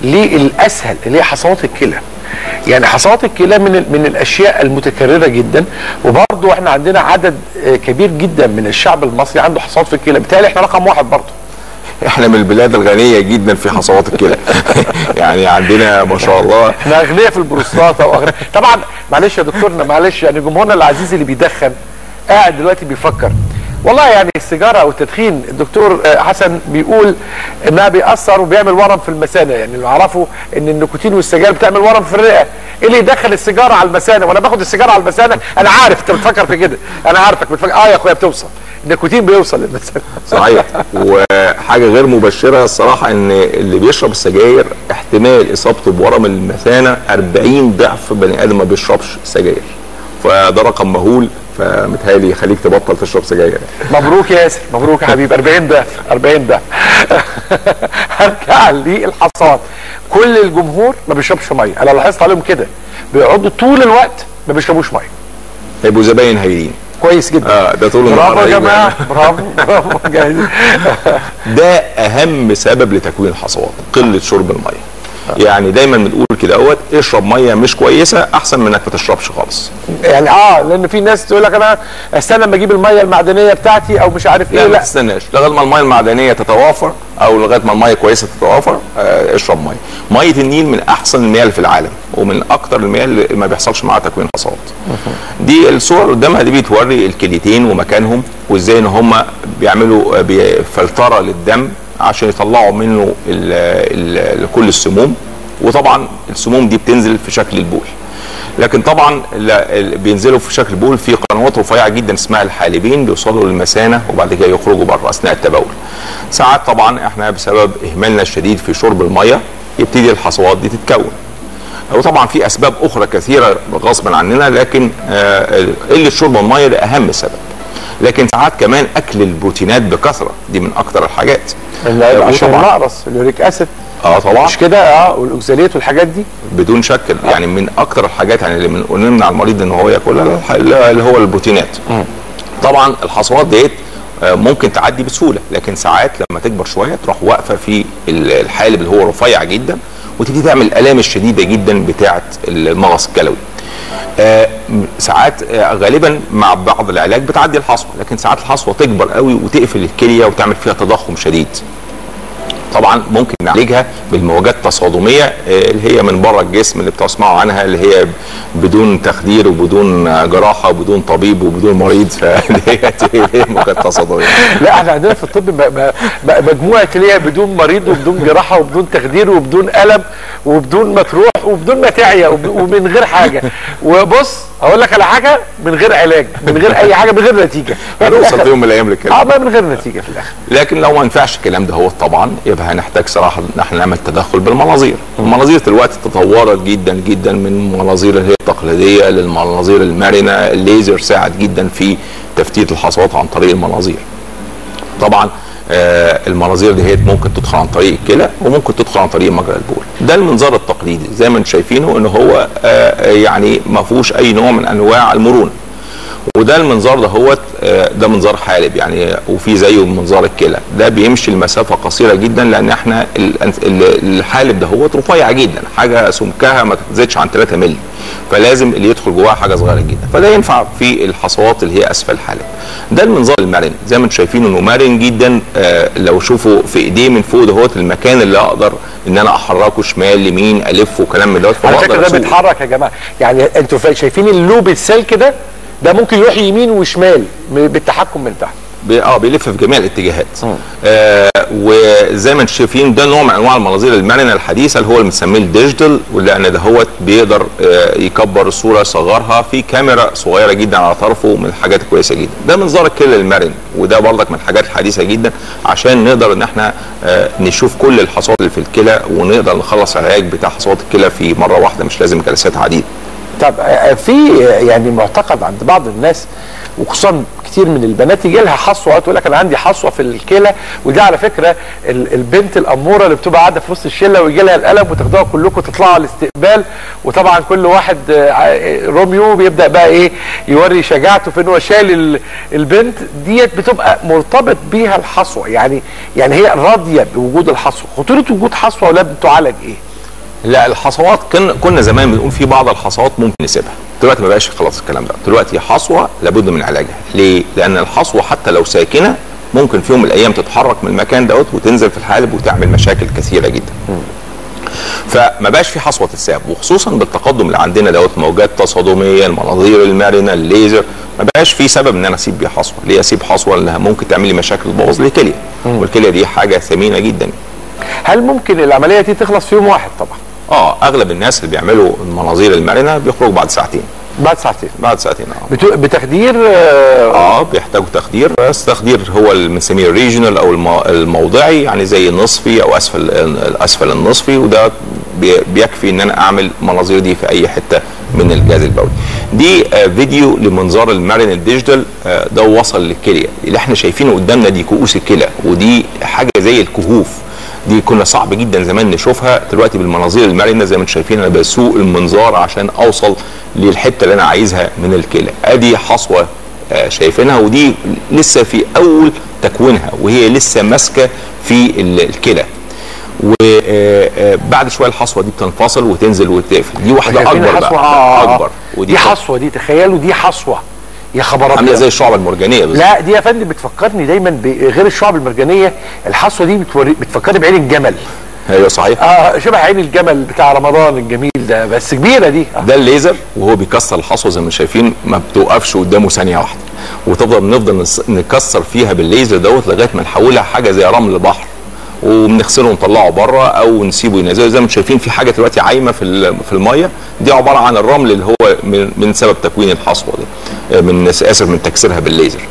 للاسهل اللي هي حصوات الكلى يعني حصوات الكلى من ال- من الاشياء المتكرره جدا وبرضو احنا عندنا عدد آه، كبير جدا من الشعب المصري عنده حصوات في الكلى بالتالي احنا رقم واحد برضو احنا من البلاد الغنيه جدا في حصوات الكلى يعني عندنا ما شاء الله احنا اغنياء في البروستاتا واغنياء طبعا معلش يا دكتورنا معلش يعني جمهورنا العزيز اللي بيدخن قاعد دلوقتي بيفكر والله يعني السيجاره او التدخين الدكتور آه، حسن بيقول انها بيأثر وبيعمل ورم في المثانه يعني اللي اعرفه ان النيكوتين والسجاير بتعمل ورم في الرئه ايه اللي يدخل السيجاره على المثانه وانا باخد السيجاره على المثانه انا عارف انت بتفكر في كده انا عارفك بتفكر اه يا اخويا بتوصل النيكوتين بيوصل للمثانه صحيح وحاجه غير مبشره الصراحه ان اللي بيشرب السجاير احتمال اصابته بورم المثانه 40 ضعف بني ادم ما بيشربش سجاير فده رقم مهول فمتهيألي يخليك تبطل تشرب سجاير مبروك يا ياسر مبروك يا حبيبي 40 ضعف 40 ضعف هرجع للحصاد كل الجمهور ما بيشربش ميه انا لاحظت عليهم كده بيقعدوا طول الوقت ما بيشربوش ميه هيبقوا زباين هايلين كويس جدا اه ده طول النهار برافو يا هيبقى- جماعه برافو برافو جاهزين ده اهم سبب لتكوين الحصوات قله شرب الميه يعني دايما بنقول كده اهوت اشرب ميه مش كويسه احسن من انك ما تشربش خالص يعني اه لان في ناس تقول لك انا استنى لما اجيب الميه المعدنيه بتاعتي او مش عارف لا ايه ما لا تستناش لغايه ما الميه المعدنيه تتوافر او لغايه ما الميه كويسه تتوافر آه اشرب ميه ميه النيل من احسن المياه اللي في العالم ومن اكتر المياه اللي ما بيحصلش معاها تكوين حصاد دي الصور اللي قدامها دي بتوري الكليتين ومكانهم وازاي ان هم بيعملوا آه، بي- فلتره للدم عشان يطلعوا منه ال ال كل السموم وطبعا السموم دي بتنزل في شكل البول لكن طبعا لا- ال- بينزلوا في شكل بول في قنوات رفيعه جدا اسمها الحالبين بيوصلوا للمثانه وبعد كده يخرجوا بره اثناء التبول. ساعات طبعا احنا بسبب اهمالنا الشديد في شرب الميه يبتدي الحصوات دي تتكون. وطبعا في اسباب اخرى كثيره غصبا عننا لكن آه، قله شرب الميه ده اهم سبب. لكن ساعات كمان اكل البروتينات بكثره دي من اكثر الحاجات. لا، عشان وطبعاً- النقرس اليوريك اسيد اه طبعا مش كده اه والاوكساليت والحاجات دي بدون شك يعني من اكتر الحاجات يعني اللي من- نمنع المريض ان هو ياكلها الح- اللي هو البروتينات طبعا الحصوات ديت آه، ممكن تعدي بسهوله لكن ساعات لما تكبر شويه تروح واقفه في ال- الحالب اللي هو رفيع جدا وتبتدي تعمل الالام الشديده جدا بتاعه المغص الكلوي آه، م- ساعات آه، غالبا مع بعض العلاج بتعدي الحصوه لكن ساعات الحصوه تكبر قوي وتقفل الكليه وتعمل فيها تضخم شديد طبعا ممكن نعالجها بالموجات التصادميه آه، اللي هي من بره الجسم اللي بتسمعوا عنها اللي هي بدون تخدير وبدون آه، جراحه وبدون طبيب وبدون مريض فاللي هي اللي هي موجات تصادميه لا احنا عندنا في الطب م- م- م- مجموعه اللي هي بدون مريض وبدون جراحه وبدون تخدير وبدون الم وبدون ما تروح وبدون ما تعيا وب- ومن غير حاجه وبص هقول لك على حاجه من غير علاج من غير اي حاجه من غير نتيجه يعني هنوصل الآخر- في يوم من الايام للكلام اه ما من غير نتيجه في الاخر لكن لو ما ينفعش الكلام ده هو طبعا يبقى هنحتاج صراحه ان احنا نعمل تدخل بالمناظير المناظير دلوقتي تطورت جدا جدا من المناظير اللي هي التقليديه للمناظير المرنه الليزر ساعد جدا في تفتيت الحصوات عن طريق المناظير طبعا آه المناظير دي هي ممكن تدخل عن طريق الكلى وممكن تدخل عن طريق مجرى البول ده المنظار التقليدي زي ما انتم شايفينه ان هو آه يعني ما فيهوش اي نوع من انواع المرونه وده المنظار ده هو ده منظار حالب يعني وفي زيه منظار الكلى ده بيمشي المسافه قصيره جدا لان احنا ال- ال- الحالب ده هو رفيع جدا حاجه سمكها ما تزيدش عن 3 مللي فلازم اللي يدخل جواها حاجه صغيره جدا فده ينفع في الحصوات اللي هي اسفل الحالب ده المنظار المرن زي ما انتم شايفين انه مرن جدا آه لو شوفوا في ايديه من فوق دهوت المكان اللي اقدر ان انا احركه شمال يمين الفه وكلام من دوت على فبقدر فكره ده أسوق. بيتحرك يا جماعه يعني انتوا فا- شايفين اللوب السلك ده ده ممكن يروح يمين وشمال م- بالتحكم من تحت بي- اه بيلف في جميع الاتجاهات آه وزي ما انتم شايفين ده نوع من انواع المناظير المرنه الحديثه اللي هو اللي بنسميه الديجيتال ولان ده هو بيقدر آه يكبر الصوره يصغرها في كاميرا صغيره جدا على طرفه من الحاجات الكويسه جدا ده منظار الكلى المرن وده برضك من الحاجات الحديثه جدا عشان نقدر ان احنا آه نشوف كل الحصوات اللي في الكلى ونقدر نخلص العلاج بتاع حصوات الكلى في مره واحده مش لازم جلسات عديده طب آه، في آه، يعني معتقد عند بعض الناس وخصوصا كتير من البنات يجي لها حصوه تقول لك انا عندي حصوه في الكلى ودي على فكره ال- البنت الاموره اللي بتبقى قاعده في وسط الشله ويجي لها القلم وتاخدوها كلكم تطلعوا على الاستقبال وطبعا كل واحد آه، ع- روميو بيبدا بقى ايه يوري شجاعته في ان هو شايل ال- البنت ديت بتبقى مرتبط بيها الحصوه يعني يعني هي راضيه بوجود الحصوه خطوره وجود حصوه ولا بتعالج ايه؟ لا الحصوات كن كنا زمان بنقول في بعض الحصوات ممكن نسيبها دلوقتي ما بقاش خلاص الكلام ده دلوقتي حصوه لابد من علاجها ليه لان الحصوه حتى لو ساكنه ممكن في يوم من الايام تتحرك من المكان دوت وتنزل في الحالب وتعمل مشاكل كثيره جدا فما بقاش في حصوه تتساب وخصوصا بالتقدم اللي عندنا دوت موجات تصادميه المناظير المرنه الليزر ما بقاش في سبب ان انا اسيب بيها حصوه ليه اسيب حصوه لانها ممكن تعمل لي مشاكل تبوظ لي كليه والكليه دي حاجه ثمينه جدا هل ممكن العمليه دي تخلص في يوم واحد طبعا اه اغلب الناس اللي بيعملوا المناظير المرنه بيخرجوا بعد ساعتين بعد ساعتين بعد ساعتين اه بتو- بتخدير آه، اه بيحتاجوا تخدير بس تخدير هو اللي بنسميه الريجونال او المو- الموضعي يعني زي النصفي او اسفل اسفل النصفي وده بي- بيكفي ان انا اعمل مناظير دي في اي حته من الجهاز البولي. دي آه فيديو لمنظار المرن الديجيتال آه ده وصل للكليه اللي احنا شايفينه قدامنا دي كؤوس الكلى ودي حاجه زي الكهوف دي كنا صعب جدا زمان نشوفها دلوقتي بالمناظير المرنه زي ما انتم شايفين انا بسوق المنظار عشان اوصل للحته اللي انا عايزها من الكلى ادي حصوه آه، شايفينها ودي لسه في اول تكوينها وهي لسه ماسكه في ال- الكلى وبعد شويه الحصوه دي بتنفصل وتنزل وتقفل دي واحده شايفين اكبر الحصوة؟ بقى آه، آه. اكبر دي حصوه دي تخيلوا دي حصوه يا خبر عامله ابيض زي الشعب المرجانيه بالظبط لا دي يا فندم بتفكرني دايما بغير الشعب المرجانيه الحصوه دي بتوري بتفكرني بعين الجمل ايوه صحيح اه شبه عين الجمل بتاع رمضان الجميل ده بس كبيره دي آه. ده الليزر وهو بيكسر الحصوه زي ما شايفين ما بتوقفش قدامه ثانيه واحده وتفضل نفضل نس- نكسر فيها بالليزر دوت لغايه ما نحولها حاجه زي رمل بحر وبنغسله ونطلعه بره او نسيبه ينزل زي ما انتم شايفين في حاجه دلوقتي عايمه في ال- في الميه دي عباره عن الرمل اللي هو من, من سبب تكوين الحصوه دي آه، من اسف من تكسيرها بالليزر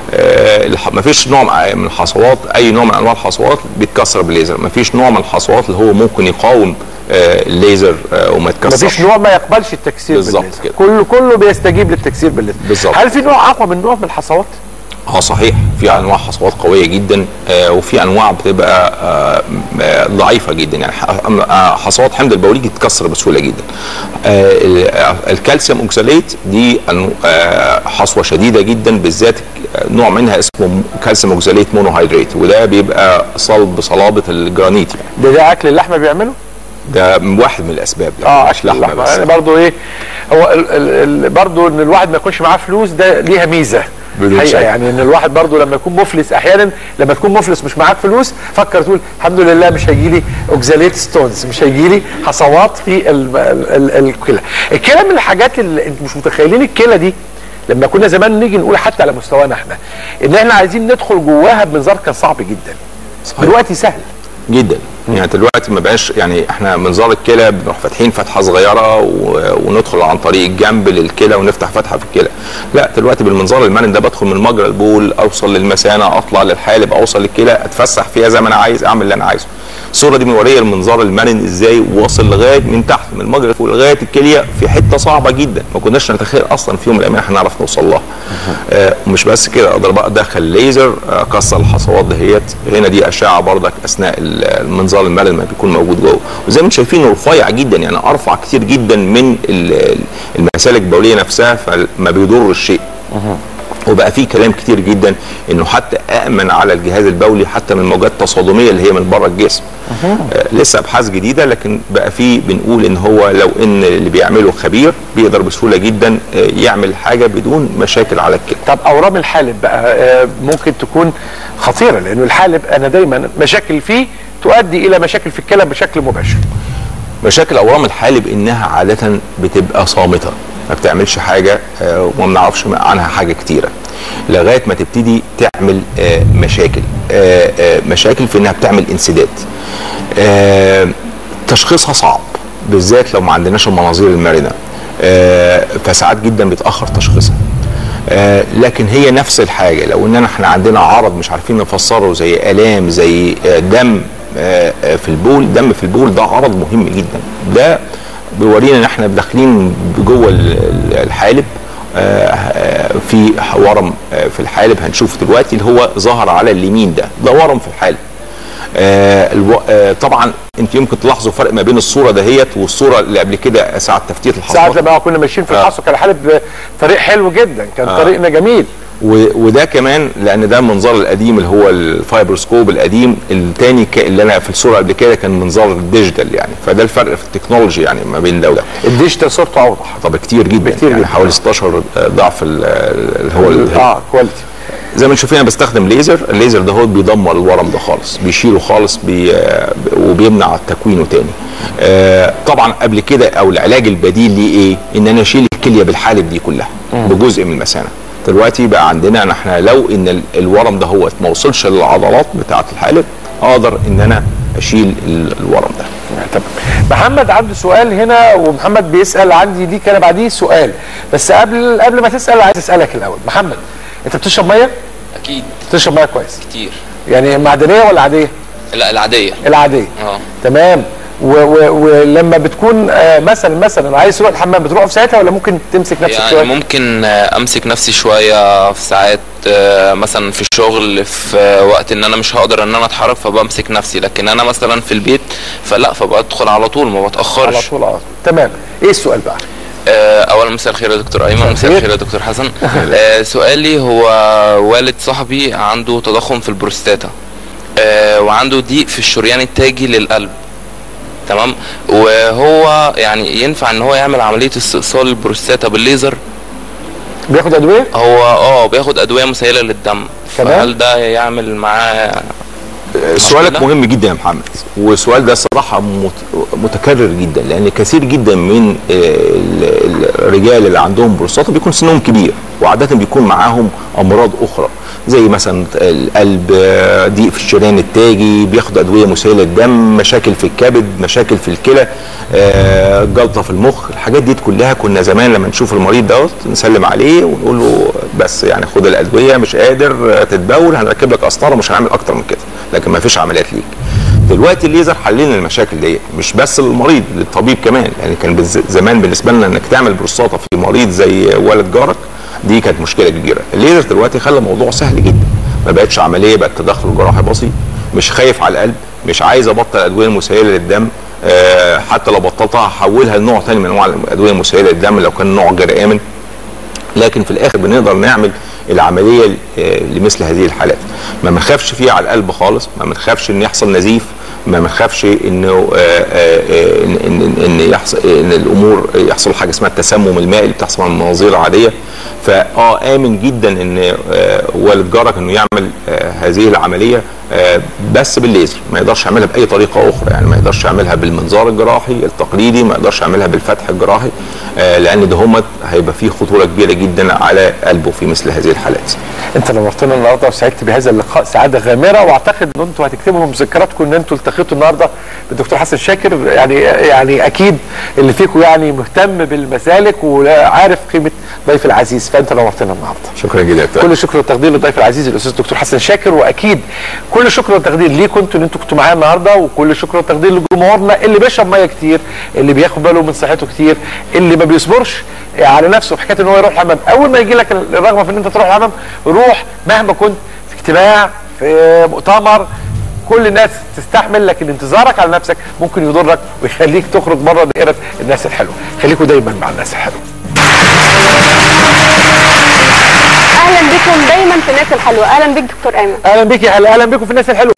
ما فيش نوع مع- من الحصوات اي نوع من انواع الحصوات بيتكسر بالليزر ما فيش نوع من الحصوات اللي هو ممكن يقاوم آه، الليزر آه، وما يتكسرش مفيش نوع ما يقبلش التكسير بالظبط بالليزر. كده. كله كله بيستجيب للتكسير بالليزر بالظبط. هل في نوع اقوى من نوع من الحصوات؟ اه صحيح في انواع حصوات قويه جدا آه وفي انواع بتبقى آه آه، ضعيفه جدا يعني ح- آه، حصوات حمض البوليك بتتكسر بسهوله جدا آه ال- آه، الكالسيوم اوكساليت دي أنو- آه حصوه شديده جدا بالذات آه، نوع منها اسمه م- كالسيوم اوكساليت مونوهيدريت وده بيبقى صلب صلابه الجرانيت يعني ده ده اكل اللحمه بيعمله؟ ده واحد من الاسباب يعني اه مش اكل لحمه اللحمه بس يعني برضه ايه هو ال ال ال برضه ان الواحد ما يكونش معاه فلوس ده ليها ميزه بدون حقيقة شك. يعني ان الواحد برضه لما يكون مفلس احيانا لما تكون مفلس مش معاك فلوس فكر تقول الحمد لله مش هيجي لي اوكزاليت ستونز مش هيجي لي حصوات في ال- ال- ال- الكلى الكلى من الحاجات اللي انتوا مش متخيلين الكلى دي لما كنا زمان نيجي نقول حتى على مستوانا احنا ان احنا عايزين ندخل جواها بمنظار كان صعب جدا صحيح. دلوقتي سهل جدا يعني دلوقتي ما بقاش يعني احنا منظار الكلى بنروح فاتحين فتحه صغيره و- وندخل عن طريق الجنب للكلى ونفتح فتحه في الكلى لا دلوقتي بالمنظار المرن ده بدخل من مجرى البول اوصل للمثانه اطلع للحالب اوصل للكلى اتفسح فيها زي ما انا عايز اعمل اللي انا عايزه الصوره دي موريه المنظار المرن ازاي واصل لغايه من تحت من المجرى فوق لغايه الكليه في حته صعبه جدا ما كناش نتخيل اصلا في يوم من الايام احنا نعرف نوصل لها آه ومش بس كده اقدر بقى ادخل ليزر آه، اكسر الحصوات دهيت هنا دي اشعه برضك اثناء ال- المنظار المرن ما بيكون موجود جوه وزي ما انتم شايفين رفيع جدا يعني ارفع كتير جدا من ال- المسالك البوليه نفسها فما بيضر الشيء وبقى في كلام كتير جدا انه حتى امن على الجهاز البولي حتى من الموجات التصادميه اللي هي من بره الجسم آه لسه ابحاث جديده لكن بقى في بنقول ان هو لو ان اللي بيعمله خبير بيقدر بسهوله جدا آه يعمل حاجه بدون مشاكل على الكلى طب اورام الحالب بقى آه، ممكن تكون خطيره لانه الحالب انا دايما مشاكل فيه تؤدي الى مشاكل في الكلى بشكل مباشر مشاكل اورام الحالب انها عاده بتبقى صامته ما بتعملش حاجه آه، وما بنعرفش عنها حاجه كتيره لغايه ما تبتدي تعمل آه، مشاكل آه، آه، مشاكل في انها بتعمل انسداد آه، تشخيصها صعب بالذات لو ما عندناش المناظير المرنه آه، فساعات جدا بيتاخر تشخيصها آه، لكن هي نفس الحاجه لو اننا احنا عندنا عرض مش عارفين نفسره زي الام زي آه، دم آه، آه، في البول دم في البول ده عرض مهم جدا ده بيورينا ان احنا داخلين جوه ال- ال- الحالب آه، آه، في ورم آه، في الحالب هنشوفه دلوقتي اللي هو ظهر على اليمين ده ده ورم في الحالب آه الو... آه طبعا انت يمكن تلاحظوا فرق ما بين الصوره دهيت والصوره اللي قبل كده ساعه تفتيت ساعات الحصوات لما كنا ماشيين في آه. الحصو كان الحالب طريق حلو جدا كان آه. طريقنا جميل و... وده كمان لان ده المنظار القديم اللي هو الفايبروسكوب القديم الثاني ك... اللي انا في الصوره قبل كده كان منظار الديجيتال يعني فده الفرق في التكنولوجي يعني ما بين ده وده الديجيتال صورته اوضح طب كتير جدا بكتير يعني جدا. حوالي 16 ضعف ال- اللي هو ال- اه كواليتي زي ما نشوف هنا بستخدم ليزر الليزر ده هو بيدمر الورم ده خالص بيشيله خالص بي وبيمنع تكوينه تاني آه طبعا قبل كده او العلاج البديل ليه ايه ان انا اشيل الكليه بالحالب دي كلها بجزء من المثانه دلوقتي بقى عندنا ان احنا لو ان ال- الورم ده هو ما وصلش للعضلات بتاعه الحالب اقدر ان انا اشيل ال- الورم ده طب محمد عنده سؤال هنا ومحمد بيسال عندي ليك انا بعديه سؤال بس قبل قبل ما تسال عايز اسالك الاول محمد انت بتشرب ميه؟ اكيد بتشرب ميه كويس كتير يعني معدنيه ولا عاديه؟ لا العاديه العاديه اه تمام و- و- ولما بتكون آه، مثلا مثلا عايز تروح الحمام بتروح في ساعتها ولا ممكن تمسك نفسك يعني شويه؟ ممكن آه، امسك نفسي شويه في ساعات آه، مثلا في الشغل في آه، وقت ان انا مش هقدر ان انا اتحرك فبمسك نفسي لكن انا مثلا في البيت فلا فبدخل على طول ما على بتاخرش طول اه تمام ايه السؤال بقى؟ آه، اولا مساء الخير يا دكتور ايمن مساء الخير. الخير يا دكتور حسن آه، سؤالي هو والد صاحبي عنده تضخم في البروستاتا آه، وعنده ضيق في الشريان التاجي للقلب تمام وهو يعني ينفع ان هو يعمل عمليه استئصال البروستاتا بالليزر بياخد ادويه هو اه بياخد ادويه مسيله للدم تمام. فهل ده يعمل معاه سؤالك مشكلة؟ مهم جدا يا محمد والسؤال ده صراحة مت- متكرر جدا لأن كثير جدا من آه، ال- الرجال اللي عندهم بروستاتا بيكون سنهم كبير وعادة بيكون معاهم أمراض أخرى زي مثلا القلب آه، ضيق في الشريان التاجي بياخد أدوية مسيلة للدم مشاكل في الكبد مشاكل في الكلى آه، جلطة في المخ الحاجات دي كلها كنا زمان لما نشوف المريض دوت نسلم عليه ونقول له بس يعني خد الأدوية مش قادر آه، تتبول هنركب لك قسطرة مش هنعمل أكتر من كده لكن ما فيش عمليات ليك دلوقتي الليزر حل لنا المشاكل دي مش بس للمريض للطبيب كمان يعني كان بز- زمان بالنسبه لنا انك تعمل بروستاتا في مريض زي والد جارك دي كانت مشكله كبيره الليزر دلوقتي خلى الموضوع سهل جدا ما بقتش عمليه بقت تدخل جراحي بسيط مش خايف على القلب مش عايز ابطل الادويه المسيله للدم آه حتى لو بطلتها هحولها لنوع تاني من انواع الادويه المسيله للدم لو كان نوع غير امن لكن في الاخر بنقدر نعمل العمليه آه، لمثل هذه الحالات ما بنخافش فيها على القلب خالص ما بنخافش ان يحصل نزيف ما بنخافش انه آه، آه، آه، ان ان ان يحصل ان الامور يحصل حاجه اسمها التسمم المائي اللي بتحصل من المناظير العاديه فاه امن جدا ان آه، والد جارك انه يعمل آه، هذه العمليه آه، بس بالليزر ما يقدرش يعملها باي طريقه اخرى يعني ما يقدرش يعملها بالمنظار الجراحي التقليدي ما يقدرش يعملها بالفتح الجراحي آه، لان ده هم هيبقى فيه خطوره كبيره جدا على قلبه في مثل هذه الحالات انت نورتنا النهارده وسعدت بهذا اللقاء سعاده غامره واعتقد ان انتوا هتكتبوا مذكراتكم ان انتوا التقيتوا النهارده بالدكتور حسن شاكر يعني يعني اكيد اللي فيكم يعني مهتم بالمسالك وعارف قيمه ضيف العزيز فانت نورتنا النهارده شكرا جدا يا دكتور. كل الشكر والتقدير للضيف العزيز الاستاذ الدكتور حسن شاكر واكيد كل الشكر والتقدير ليكم انتوا ان انتوا كنتوا معايا النهارده وكل الشكر والتقدير لجمهورنا اللي بيشرب ميه كتير اللي بياخد باله من صحته كتير اللي ما بيصبرش على نفسه في حكايه ان هو يروح الحمام اول ما يجي لك الرغبه في ان انت تروح الحمام روح مهما كنت في اجتماع في مؤتمر كل الناس تستحمل لكن انتظارك على نفسك ممكن يضرك ويخليك تخرج بره دائره الناس الحلوه خليكم دايما مع الناس الحلوه اهلا بكم دايما في الناس الحلوه اهلا بيك دكتور ايمن اهلا بيك يا هلا اهلا بكم في الناس الحلوه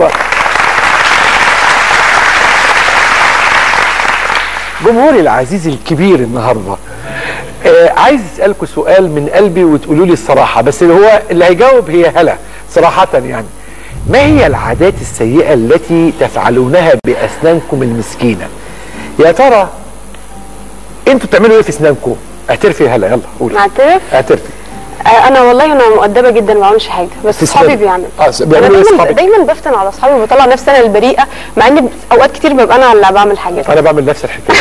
جمهوري العزيز الكبير النهارده آه عايز اسالكم سؤال من قلبي وتقولوا لي الصراحه بس اللي هو اللي هيجاوب هي هلا صراحه يعني ما هي العادات السيئه التي تفعلونها باسنانكم المسكينه يا ترى انتوا بتعملوا ايه في اسنانكم اعترفي يا هلا يلا قولي نعترف اعترفي آه، انا والله انا مؤدبه جدا ما بعملش حاجه بس تسلم. اصحابي بيعملوا اه انا بيعملوا ايه دايما اصحابك دايما بفتن على اصحابي وبطلع نفسي انا البريئه مع ان اوقات كتير ببقى انا اللي بعمل حاجات انا بعمل نفس الحكايه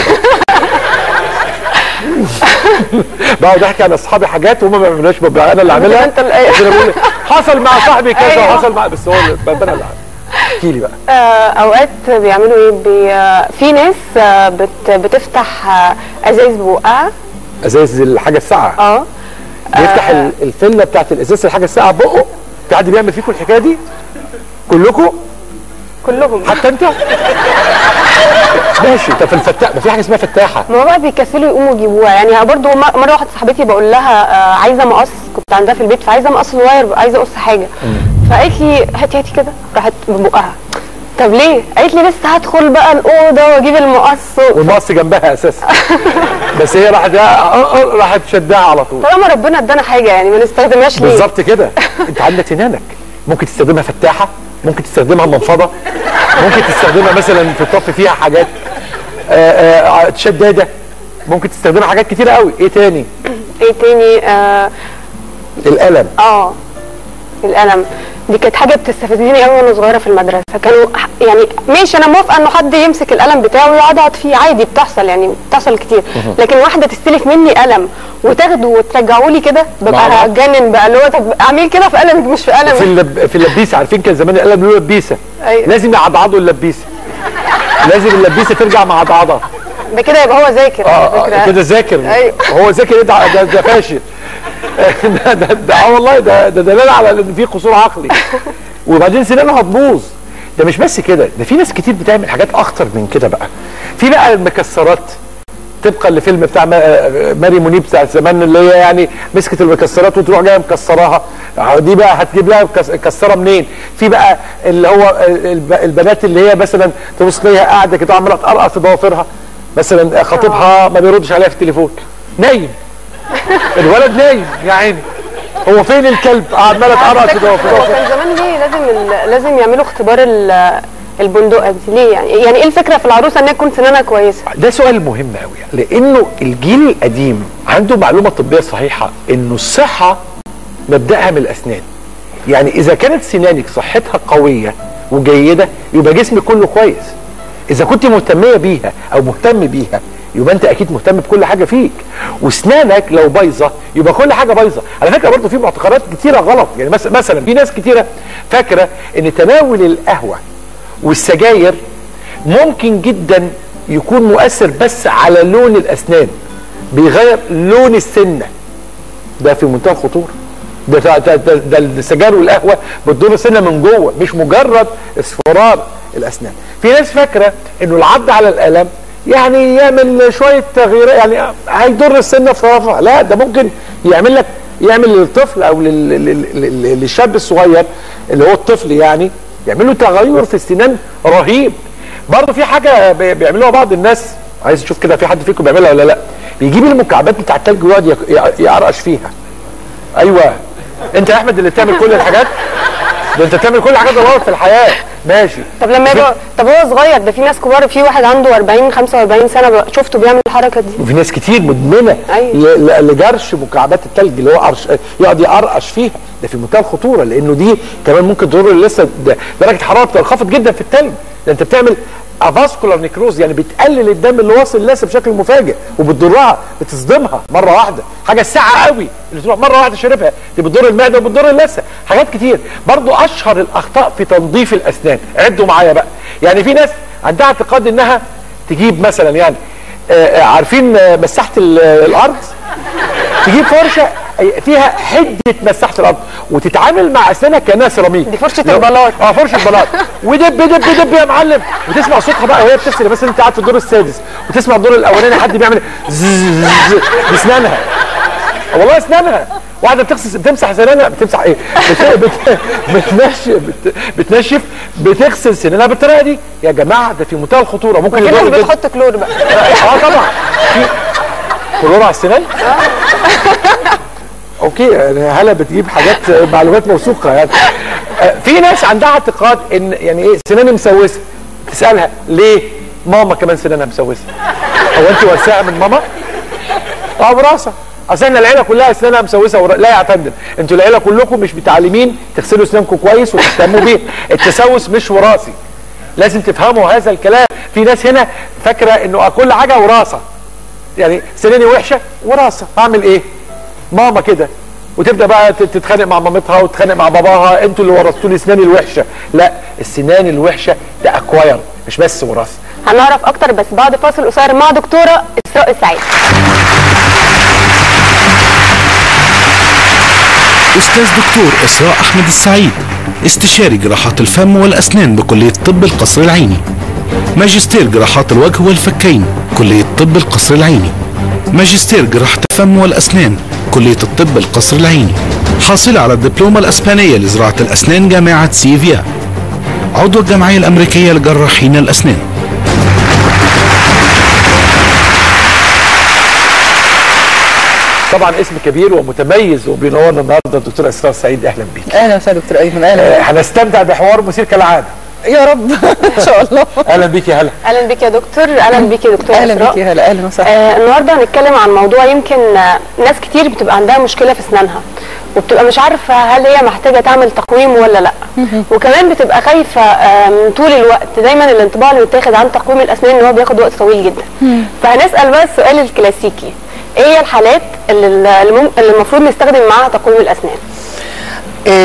بقعد احكي عن اصحابي حاجات وهم ما بيعملوهاش ببقى انا اللي عاملها أنت اللي- أيوة. ربنا بيقول لي حصل مع صاحبي كذا أيوة. وحصل مع بس هو اللي- ببقى انا اللي عامل احكي لي بقى آه، اوقات بيعملوا ايه بي... آه، في ناس آه، بت... بتفتح آه، ازايز بقها ازاز الحاجه الساعه اه بيفتح ال- الفله بتاعت الازاز الحاجه الساعه بقه في حد بيعمل فيكم الحكايه دي كلكم كلهم حتى انت ماشي طب في الفتاح ما في حاجه اسمها فتاحه ما هو بقى بيكسلوا يقوموا يجيبوها يعني برضو م- مره واحده صاحبتي بقول لها آه، عايزه مقص كنت عندها في البيت فعايزه مقص صغير عايزه اقص حاجه فقالت لي هاتي هاتي كده راحت ببقها طب ليه؟ قالت لي لسه هدخل بقى الاوضه واجيب المقص والمقص جنبها اساسا بس هي راحت راحت شدها على طول طالما ربنا ادانا حاجه يعني ما نستخدمهاش ليه؟ بالظبط كده انت عندك سنانك ممكن تستخدمها فتاحه ممكن تستخدمها منفضه ممكن تستخدمها مثلا في الطف فيها حاجات آآ آآ شداده ممكن تستخدمها حاجات كتيره قوي ايه تاني ايه تاني اه, القلم آه القلم دي كانت حاجه بتستفزني قوي وانا صغيره في المدرسه كانوا ح- يعني ماشي انا موافقه انه حد يمسك القلم بتاعه ويقعد يقعد فيه عادي بتحصل يعني بتحصل كتير لكن واحده تستلف مني قلم وتاخده وترجعه لي كده مع ببقى بعض. هتجنن بقى اللي هو طب اعمل كده في قلمك مش في في قلمك اللب... في اللبيسه عارفين كان زمان القلم له لبيسه أيوة. لازم يعضعضوا اللبيسه لازم اللبيسه ترجع مع عضعضها ده كده يبقى هو ذاكر على اه فكرة. آه، كده ذاكر أيوة. هو ذاكر ايه ده ده, ده فاشل ده ده ده اه والله ده ده دلاله على ان في قصور عقلي وبعدين سنانه هتبوظ ده مش بس كده ده في ناس كتير بتعمل حاجات اخطر من كده بقى في بقى المكسرات طبقا لفيلم بتاع ما- ماري منيب بتاع زمان اللي هي يعني مسكت المكسرات وتروح جايه مكسراها دي بقى هتجيب لها مكس- مكسره منين؟ في بقى اللي هو الب- البنات اللي هي مثلا تبص تلاقيها قاعده كده عماله تقرقص في ضوافرها مثلا خطيبها ما بيردش عليها في التليفون نايم الولد نايم يا عيني هو فين الكلب عماله تقرقص في هو ضوافرها كان زمان ليه لازم ال- لازم يعملوا اختبار ال- البندقه دي ليه يعني يعني ايه الفكره في العروسه ان هي تكون سنانها كويسه ده سؤال مهم قوي لانه الجيل القديم عنده معلومه طبيه صحيحه انه الصحه مبداها من الاسنان يعني اذا كانت سنانك صحتها قويه وجيده يبقى جسمك كله كويس اذا كنت مهتميه بيها او مهتم بيها يبقى انت اكيد مهتم بكل حاجه فيك واسنانك لو بايظه يبقى كل حاجه بايظه على فكره برضه في معتقدات كتيره غلط يعني مس- مثلا في ناس كتيره فاكره ان تناول القهوه والسجاير ممكن جدا يكون مؤثر بس على لون الاسنان بيغير لون السنه ده في منتهى الخطوره ده ده, ده, ده, ده السجاير والقهوه بتضر السنه من جوه مش مجرد اصفرار الاسنان في ناس فاكره انه العض على القلم يعني يعمل شويه تغييرات يعني هيضر السنه في طرفها لا ده ممكن يعمل لك يعمل للطفل او لل- لل- لل- للشاب الصغير اللي هو الطفل يعني يعمل له تغير في السنان رهيب برضه في حاجه بي- بيعملوها بعض الناس عايز اشوف كده في حد فيكم بيعملها ولا لا بيجيب المكعبات بتاع التلج ويقعد يق- يق- يقرقش فيها ايوه انت يا احمد اللي بتعمل كل الحاجات ده انت بتعمل كل الحاجات غلط في الحياه ماشي طب لما يبقى طب هو صغير ده في ناس كبار في واحد عنده 40 45 سنه بقى شفته بيعمل الحركه دي وفي ناس كتير مدمنه أيوة. ل- ل- لجرش مكعبات التلج اللي هو قرش يقعد يقرقش فيها ده في منتهى الخطوره لانه دي كمان ممكن تضر لسه ده- درجه الحراره بتنخفض جدا في التلج ده انت بتعمل افاسكولار نيكروز يعني بتقلل الدم اللي واصل للناس بشكل مفاجئ وبتضرها بتصدمها مره واحده حاجه ساعه قوي اللي تروح مره واحده شربها دي بتضر المعده وبتضر اللثه حاجات كتير برضو اشهر الاخطاء في تنظيف الاسنان عدوا معايا بقى يعني في ناس عندها اعتقاد انها تجيب مثلا يعني آه، آه، عارفين آه، مساحه ال- آه، الارض تجيب فرشه فيها حده مساحه الارض وتتعامل مع اسنانك كانها سيراميك دي فرشة لو- البلاط. اه فرشه بلاط ودب دب دب يا معلم وتسمع صوتها بقى وهي بتغسل مثلا انت قاعد في الدور السادس وتسمع الدور الاولاني حد بيعمل زز باسنانها والله اسنانها واحده بتغسل بتمسح سنانها بتمسح ايه بت... بت... بتنشف بت... بتنشف بتغسل سنانها بالطريقه دي يا جماعه ده في منتهى الخطوره ممكن في ناس يضر جدا. بتحط كلور بقى اه طبعا في كلور على السنان اوكي يعني هلا بتجيب حاجات معلومات موثوقه يعني آه، في ناس عندها اعتقاد ان يعني ايه سناني مسوسه تسالها ليه ماما كمان سنانها مسوسه هو انت وسعه من ماما اه وراثه اصل احنا العيله كلها اسنانها مسوسه ورا... لا يا فندم انتوا العيله كلكم مش متعلمين تغسلوا اسنانكم كويس وتهتموا بيه التسوس مش وراثي لازم تفهموا هذا الكلام في ناس هنا فاكره انه كل حاجه وراثه يعني سناني وحشه وراثه هعمل ايه ماما كده وتبدا بقى تت- تتخانق مع مامتها وتتخانق مع باباها انتوا اللي ورثتوا لي اسناني الوحشه لا السنان الوحشه ده اكواير مش بس وراثه هنعرف اكتر بس بعد فاصل قصير مع دكتوره اسراء السعيد أستاذ دكتور إسراء أحمد السعيد استشاري جراحات الفم والأسنان بكلية طب القصر العيني ماجستير جراحات الوجه والفكين كلية طب القصر العيني ماجستير جراحة الفم والأسنان كلية الطب القصر العيني حاصلة على الدبلومة الأسبانية لزراعة الأسنان جامعة سيفيا عضو الجمعية الأمريكية لجراحين الأسنان طبعا اسم كبير ومتميز وبينورنا النهارده الدكتور اسراء سعيد اهلا بيك اهلا وسهلا دكتور ايمن اهلا آه، هنستمتع بحوار مثير كالعاده يا رب ان شاء الله اهلا بيك يا هلا اهلا بك يا دكتور اهلا بك يا دكتور اهلا إسراء. بك يا هلا اهلا وسهلا آه النهارده هنتكلم عن موضوع يمكن آه ناس كتير بتبقى عندها مشكله في اسنانها وبتبقى مش عارفه هل هي محتاجه تعمل تقويم ولا لا وكمان بتبقى خايفه آه من طول الوقت دايما الانطباع اللي بيتاخد عن تقويم الاسنان ان هو بياخد وقت طويل جدا فهنسال بقى السؤال الكلاسيكي ايه هي الحالات اللي اللي مم- اللي المفروض نستخدم معاها تقويم الاسنان آه،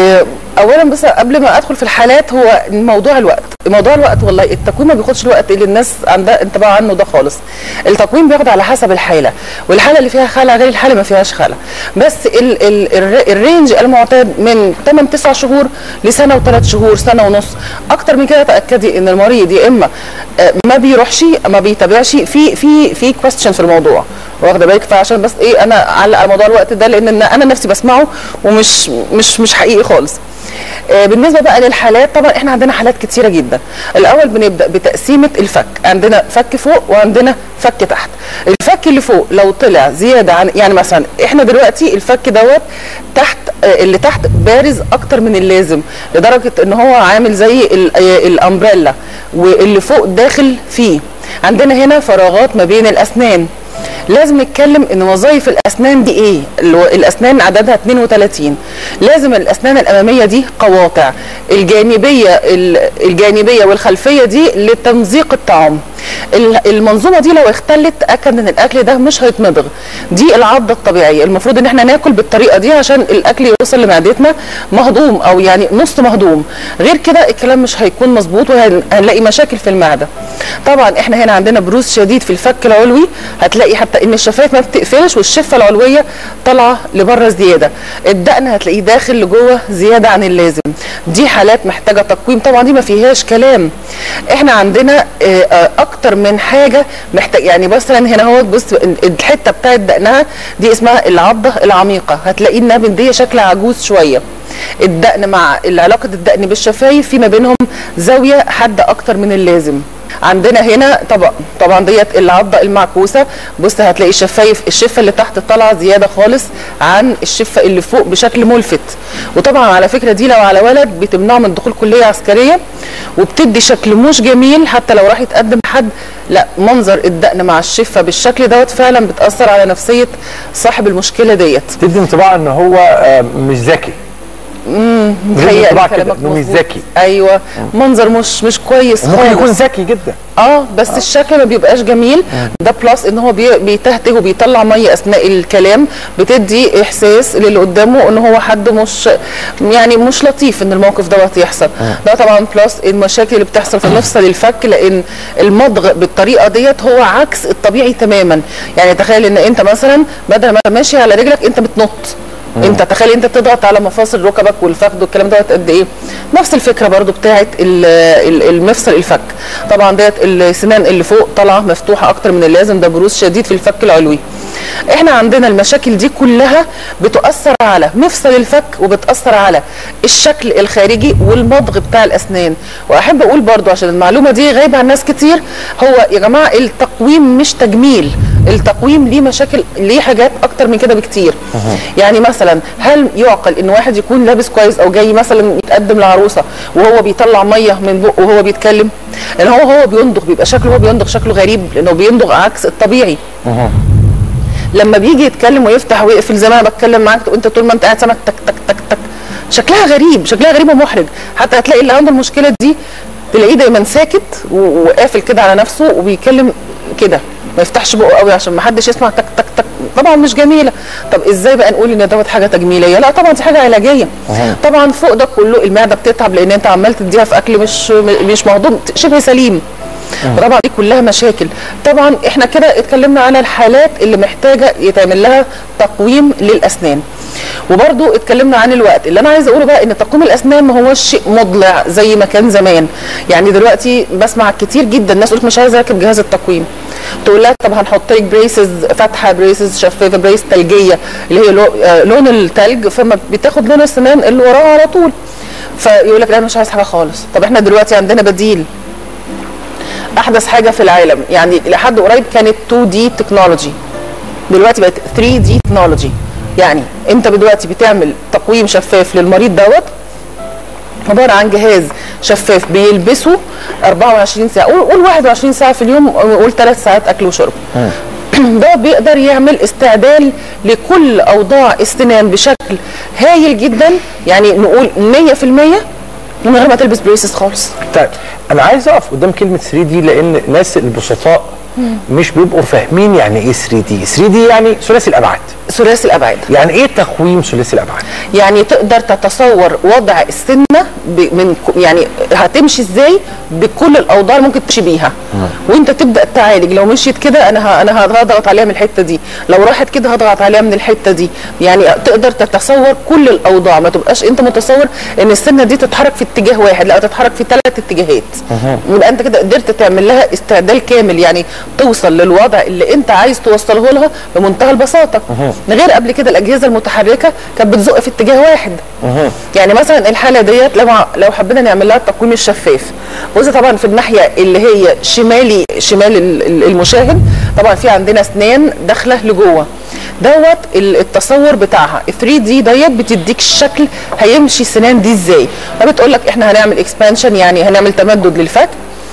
اولا بس قبل ما ادخل في الحالات هو موضوع الوقت موضوع الوقت والله التقويم ما بياخدش الوقت اللي الناس عندها انطباع عنه ده خالص التقويم بياخد على حسب الحاله والحاله اللي فيها خلع غير الحاله ما فيهاش خلع بس ال ال الر- الرينج المعتاد من 8 9 شهور لسنه وثلاث شهور سنه ونص اكتر من كده تاكدي ان المريض يا اما آه، ما بيروحش ما بيتابعش في في في كويستشن في الموضوع واخده بالك فعشان بس ايه انا اعلق على موضوع الوقت ده لان أنا- انا نفسي بسمعه ومش مش مش حقيقي خالص آه، بالنسبه بقى للحالات طبعا احنا عندنا حالات كتيره جدا الاول بنبدا بتقسيمه الفك عندنا فك فوق وعندنا فك تحت الفك اللي فوق لو طلع زياده عن يعني مثلا احنا دلوقتي الفك دوت تحت آه، اللي تحت بارز اكتر من اللازم لدرجه ان هو عامل زي ال- آه، الامبريلا واللي فوق داخل فيه عندنا هنا فراغات ما بين الاسنان لازم نتكلم ان وظائف الاسنان دي ايه الو- الاسنان عددها 32 لازم الاسنان الاماميه دي قواطع الجانبيه ال- الجانبيه والخلفيه دي لتمزيق الطعام ال- المنظومه دي لو اختلت تاكد ان الاكل ده مش هيتمضغ دي العضه الطبيعيه المفروض ان احنا ناكل بالطريقه دي عشان الاكل يوصل لمعدتنا مهضوم او يعني نص مهضوم غير كده الكلام مش هيكون مظبوط وهنلاقي مشاكل في المعده طبعا احنا هنا عندنا بروز شديد في الفك العلوي هتلاقي حتى ان الشفايف ما بتقفلش والشفه العلويه طالعه لبره زياده الدقن هتلاقيه داخل لجوه زياده عن اللازم دي حالات محتاجه تقويم طبعا دي ما فيهاش كلام احنا عندنا آه، آه، اكتر من حاجه محتاج يعني مثلا هنا هو بص الحته بتاعت دقنها دي اسمها العضه العميقه هتلاقي انها مديه شكل عجوز شويه الدقن مع علاقه الدقن بالشفايف في ما بينهم زاويه حاده اكتر من اللازم عندنا هنا طبعا طبعا ديت العضه المعكوسه بص هتلاقي الشفايف الشفه اللي تحت طالعه زياده خالص عن الشفه اللي فوق بشكل ملفت وطبعا على فكره دي لو على ولد بتمنعه من دخول كليه عسكريه وبتدي شكل مش جميل حتى لو راح يتقدم حد لا منظر الدقن مع الشفه بالشكل دوت فعلا بتاثر على نفسيه صاحب المشكله ديت تدي انطباع ان هو آه، مش ذكي متهيألي انطباع كده كلامك انه مش مظبوط. ذكي ايوه منظر مش مش كويس ممكن خالص يكون ذكي جدا اه بس الشكل ما بيبقاش جميل ده بلس ان هو بي- بيتهته وبيطلع ميه اثناء الكلام بتدي احساس للي قدامه ان هو حد مش يعني مش لطيف ان الموقف دوت يحصل ده طبعا بلس المشاكل اللي بتحصل في مفصل الفك لان المضغ بالطريقه ديت هو عكس الطبيعي تماما يعني تخيل ان انت مثلا بدل ما ماشي على رجلك انت بتنط انت تخيل انت بتضغط على مفاصل ركبك والفخذ والكلام دوت قد ايه نفس الفكره برضو بتاعت ال- ال- المفصل الفك طبعا ديت السنان اللي فوق طالعه مفتوحه اكتر من اللازم ده بروز شديد في الفك العلوي احنا عندنا المشاكل دي كلها بتؤثر على مفصل الفك وبتاثر على الشكل الخارجي والمضغ بتاع الاسنان واحب اقول برضو عشان المعلومه دي غايبه عن ناس كتير هو يا جماعه التقويم مش تجميل التقويم ليه مشاكل ليه حاجات اكتر من كده بكتير يعني مثلا هل يعقل ان واحد يكون لابس كويس او جاي مثلا يتقدم لعروسه وهو بيطلع ميه من بقه وهو بيتكلم لان هو هو بيندغ بيبقى شكله هو بيندغ شكله غريب لانه بيندغ عكس الطبيعي لما بيجي يتكلم ويفتح ويقفل زي ما انا بتكلم معاك وانت طول ما انت قاعد سامع تك تك تك تك شكلها غريب شكلها غريب ومحرج حتى هتلاقي اللي عنده المشكله دي تلاقيه دايما ساكت و- وقافل كده على نفسه وبيتكلم كده ما يفتحش بقه قوي عشان ما حدش يسمع تك تك تك طبعا مش جميله طب ازاي بقى نقول ان دوت حاجه تجميليه لا طبعا دي حاجه علاجيه طبعا فوق ده كله المعده بتتعب لان انت عمال تديها في اكل مش مش مهضوم شبه سليم طبعا دي كلها مشاكل طبعا احنا كده اتكلمنا على الحالات اللي محتاجه يتعمل لها تقويم للاسنان وبرضو اتكلمنا عن الوقت اللي انا عايزه اقوله بقى ان تقويم الاسنان ما هوش شيء مضلع زي ما كان زمان يعني دلوقتي بسمع كتير جدا الناس تقول مش عايزه اركب جهاز التقويم تقول لها طب هنحط لك بريسز فاتحه بريسز شفافه بريس ثلجيه اللي هي لو- آه، لون الثلج فما بتاخد لون السنان اللي وراها على طول فيقول لك لا أنا مش عايز حاجه خالص طب احنا دلوقتي عندنا بديل احدث حاجه في العالم يعني لحد قريب كانت 2 دي تكنولوجي دلوقتي بقت 3 دي تكنولوجي يعني انت دلوقتي بتعمل تقويم شفاف للمريض دوت عباره عن جهاز شفاف بيلبسه 24 ساعه قول قول 21 ساعه في اليوم قول 3 ساعات اكل وشرب ده بيقدر يعمل استعدال لكل اوضاع السنان بشكل هايل جدا يعني نقول 100% من غير ما تلبس بريسز خالص طيب انا عايز اقف قدام كلمه 3 دي لان ناس البسطاء مش بيبقوا فاهمين يعني ايه 3 دي 3 دي يعني ثلاثي الابعاد ثلاثي الابعاد يعني ايه تقويم ثلاثي الابعاد يعني تقدر تتصور وضع السنه ب- من ك- يعني هتمشي ازاي بكل الاوضاع اللي ممكن تمشي بيها وانت تبدا تعالج لو مشيت كده انا ه- انا هضغط عليها من الحته دي لو راحت كده هضغط عليها من الحته دي يعني تقدر تتصور كل الاوضاع ما تبقاش انت متصور ان السنه دي تتحرك في اتجاه واحد لا تتحرك في ثلاث اتجاهات يبقى انت كده قدرت تعمل لها استعدال كامل يعني توصل للوضع اللي انت عايز توصله لها بمنتهى البساطه غير قبل كده الاجهزه المتحركه كانت بتزق في اتجاه واحد يعني مثلا الحاله ديت لو لو حبينا نعمل لها التقويم الشفاف بص طبعا في الناحيه اللي هي شمالي شمال ال- ال- المشاهد طبعا في عندنا اسنان داخله لجوه دوت ال- التصور بتاعها 3 دي ديت بتديك الشكل هيمشي السنان دي ازاي فبتقول لك احنا هنعمل اكسبانشن يعني هنعمل تمدد للفك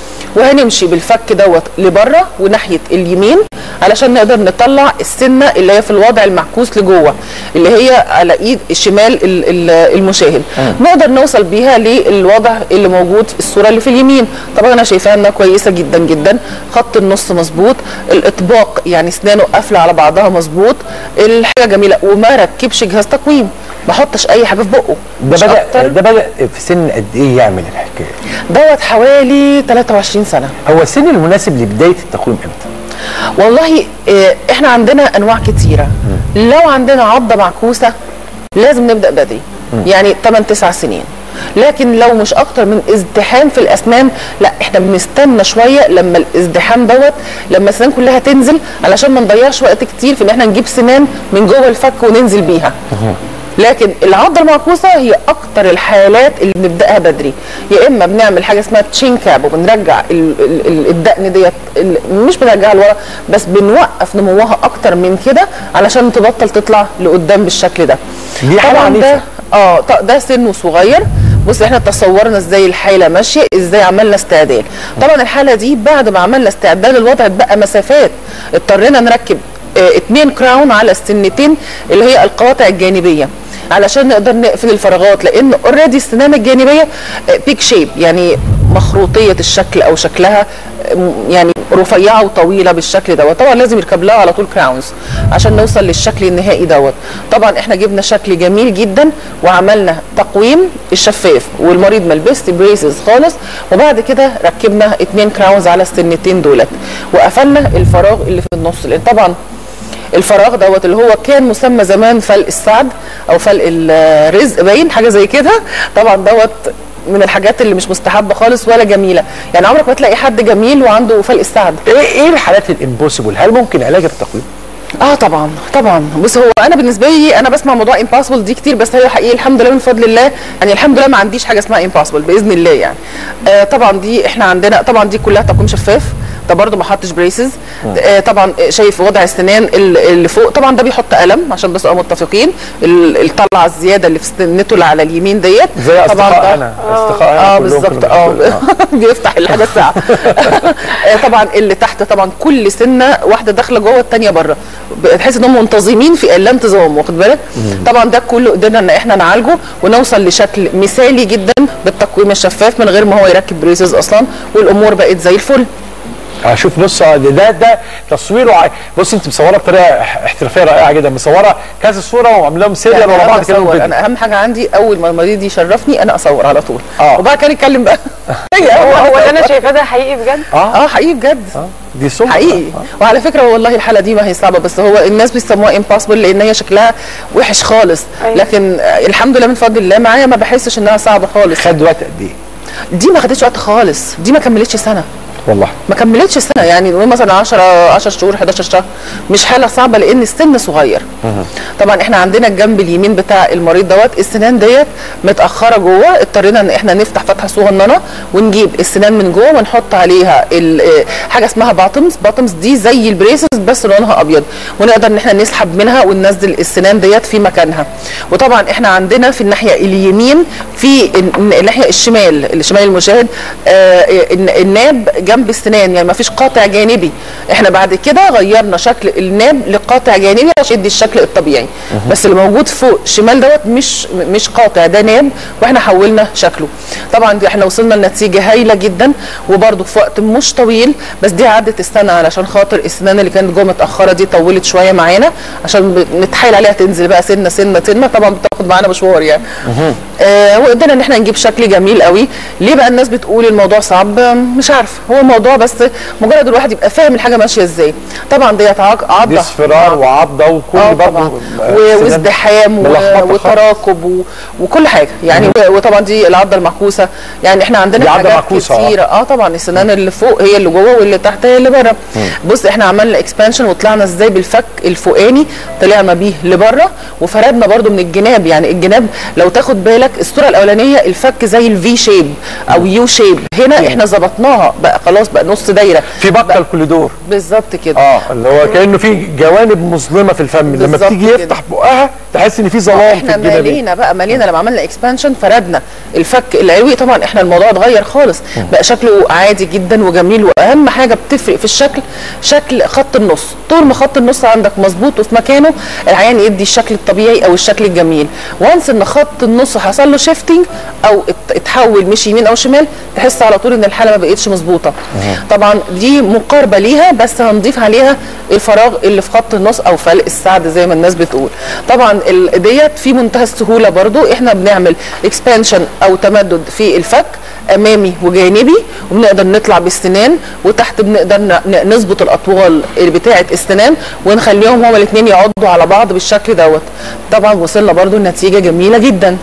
وهنمشي بالفك دوت لبره وناحيه اليمين علشان نقدر نطلع السنه اللي هي في الوضع المعكوس لجوه اللي هي على ايد شمال ال- ال- المشاهد نقدر نوصل بيها للوضع اللي موجود في الصوره اللي في اليمين طبعا انا شايفاها انها كويسه جدا جدا خط النص مظبوط الاطباق يعني اسنانه قافله على بعضها مظبوط الحاجه جميله وما ركبش جهاز تقويم ما حطش اي حاجه في بقه ده مش بدا أكتر. ده بدا في سن قد ايه يعمل الحكايه دوت حوالي 23 سنه هو السن المناسب لبدايه التقويم امتى والله آه، احنا عندنا انواع كتيره لو عندنا عضه معكوسه لازم نبدا بدري يعني 8 9 سنين لكن لو مش اكتر من ازدحام في الاسنان لا احنا بنستنى شويه لما الازدحام دوت لما السنان كلها تنزل علشان ما نضيعش وقت كتير في ان احنا نجيب سنان من جوه الفك وننزل بيها لكن العضه المعكوسه هي اكتر الحالات اللي بنبداها بدري يا اما بنعمل حاجه اسمها تشين كاب وبنرجع ال- ال- ال- الدقن ديت ال- مش بنرجعها لورا بس بنوقف نموها اكتر من كده علشان تبطل تطلع لقدام بالشكل ده دي حالة طبعا عنيفة. ده اه ط- ده سنه صغير بص احنا تصورنا ازاي الحاله ماشيه ازاي عملنا استعداد طبعا الحاله دي بعد ما عملنا استعداد الوضع اتبقى مسافات اضطرينا نركب اه اتنين كراون على السنتين اللي هي القواطع الجانبيه علشان نقدر نقفل الفراغات لان اوريدي السنان الجانبيه بيك شيب يعني مخروطيه الشكل او شكلها م- يعني رفيعه وطويله بالشكل دوت طبعا لازم يركب لها على طول كراونز عشان نوصل للشكل النهائي دوت طبعا احنا جبنا شكل جميل جدا وعملنا تقويم الشفاف والمريض ما لبسش بريسز خالص وبعد كده ركبنا اتنين كراونز على السنتين دولت وقفلنا الفراغ اللي في النص لان طبعا الفراغ دوت اللي هو كان مسمى زمان فلق السعد او فلق الرزق باين حاجه زي كده طبعا دوت من الحاجات اللي مش مستحبه خالص ولا جميله يعني عمرك ما تلاقي حد جميل وعنده فلق السعد ايه ايه الحالات الامبوسيبل هل ممكن علاجها بالتقويم اه طبعا طبعا بص هو انا بالنسبه لي انا بسمع موضوع امباسبل دي كتير بس هي حقيقي الحمد لله من فضل الله يعني الحمد لله ما عنديش حاجه اسمها امباسبل باذن الله يعني آه طبعا دي احنا عندنا طبعا دي كلها تقويم شفاف ده برده ما حطش بريسز آه طبعا شايف وضع السنان ال- اللي فوق طبعا ده بيحط قلم عشان بس نبقى متفقين ال- الطلعه الزياده اللي في سنته اللي على اليمين ديت زي طبعا ده- اصدقائنا اصدقائنا اه كلهم بالظبط كانوا اه بيحطوا- بيفتح الحاجه الساعه آه، طبعا اللي تحت طبعا كل سنه واحده داخله جوه الثانيه بره بتحس انهم منتظمين في لا انتظام واخد بالك طبعا ده كله قدرنا ان احنا نعالجه ونوصل لشكل مثالي جدا بالتقويم الشفاف من غير ما هو يركب بريسز اصلا والامور بقت زي الفل اشوف بص ده ده, ده تصويره ع- بص انت مصوره بطريقه اح- احترافيه رائعه جدا مصوره كذا صوره وعاملاهم سيريال يعني ورا أنا بعض كده بصور وفيديو. انا اهم حاجه عندي اول ما المريض يشرفني انا اصور على طول آه. وبعد كده نتكلم بقى هي هو أول هو واحدة. اللي انا شايفاه ده حقيقي بجد اه حقيقي بجد دي صور حقيقي وعلى فكره والله الحاله دي ما هي صعبه بس هو الناس بيسموها امباسبل لان هي شكلها وحش خالص أيوة. لكن آه، الحمد لله من فضل الله معايا ما بحسش انها صعبه خالص خد وقت قد ايه دي ما خدتش وقت خالص دي ما كملتش سنه والله ما كملتش سنه يعني نقول مثلا 10 10 شهور 11 شهر مش حاله صعبه لان السن صغير طبعا احنا عندنا الجنب اليمين بتاع المريض دوت السنان ديت متاخره جوه اضطرينا ان احنا نفتح فتحه صغننه ونجيب السنان من جوه ونحط عليها ال- آه، حاجه اسمها باتمز باتمز دي زي البريسز بس لونها ابيض ونقدر ان احنا نسحب منها وننزل السنان ديت في مكانها وطبعا احنا عندنا في الناحيه اليمين في ال- الناحيه الشمال الشمال المشاهد آه، الن- الناب جنب السنان يعني ما فيش قاطع جانبي احنا بعد كده غيرنا شكل الناب لقاطع جانبي عشان يدي الشكل الطبيعي بس اللي موجود فوق شمال دوت مش مش قاطع ده ناب واحنا حولنا شكله طبعا دي احنا وصلنا لنتيجه هايله جدا وبرده في وقت مش طويل بس دي عدت السنه علشان خاطر السنان اللي كانت جوه متاخره دي طولت شويه معانا عشان ب- نتحايل عليها تنزل بقى سنه سنه سنه طبعا بتاخد معانا مشوار يعني آه وقدرنا ان احنا نجيب شكل جميل قوي ليه بقى الناس بتقول الموضوع صعب آه، مش عارف هو موضوع بس مجرد الواحد يبقى فاهم الحاجه ماشيه ازاي طبعا ديت عق- دي عضه اصفرار وعضه وكل اه برضه طبعا آه، و- سنان وازدحام و- ملخبطة خالص. وتراكب و... وكل حاجه يعني و- وطبعا دي العضه المعكوسه يعني احنا عندنا دي عضة حاجات معكوسة، آه. كتيره اه طبعا السنان اللي فوق هي اللي جوه واللي تحت هي اللي بره بص احنا عملنا اكسبانشن وطلعنا ازاي بالفك الفوقاني طلعنا بيه لبره وفردنا برده من الجناب يعني الجناب لو تاخد بالك الصوره الاولانيه الفك زي الفي شيب او يو شيب هنا احنا ظبطناها بقى خلاص بقى نص دايره في بطه لكل دور بالظبط كده اه اللي هو كانه في جوانب مظلمه في الفم لما بالظبط بتيجي كده. يفتح بقها تحس ان في ظلام في احنا الجنابين مالينا بقى مالينا لما عملنا اكسبانشن فردنا الفك العلوي طبعا احنا الموضوع اتغير خالص بقى شكله عادي جدا وجميل واهم حاجه بتفرق في الشكل شكل خط النص طول ما خط النص عندك مظبوط وفي مكانه العيان يدي الشكل الطبيعي او الشكل الجميل وانس ان خط النص حصل له شيفتنج او ات- اتحول مش يمين او شمال تحس على طول ان الحاله ما بقتش مظبوطه طبعا دي مقاربه ليها بس هنضيف عليها الفراغ اللي في خط النص او فلق السعد زي ما الناس بتقول طبعا ال- ديت في منتهى السهوله برضو احنا بنعمل اكسبانشن او تمدد في الفك امامي وجانبي وبنقدر نطلع بالسنان وتحت بنقدر ن- ن- نظبط الاطوال اللي بتاعه السنان ونخليهم هما الاثنين يعضوا على بعض بالشكل دوت طبعا وصلنا برضو لنتيجه جميله جدا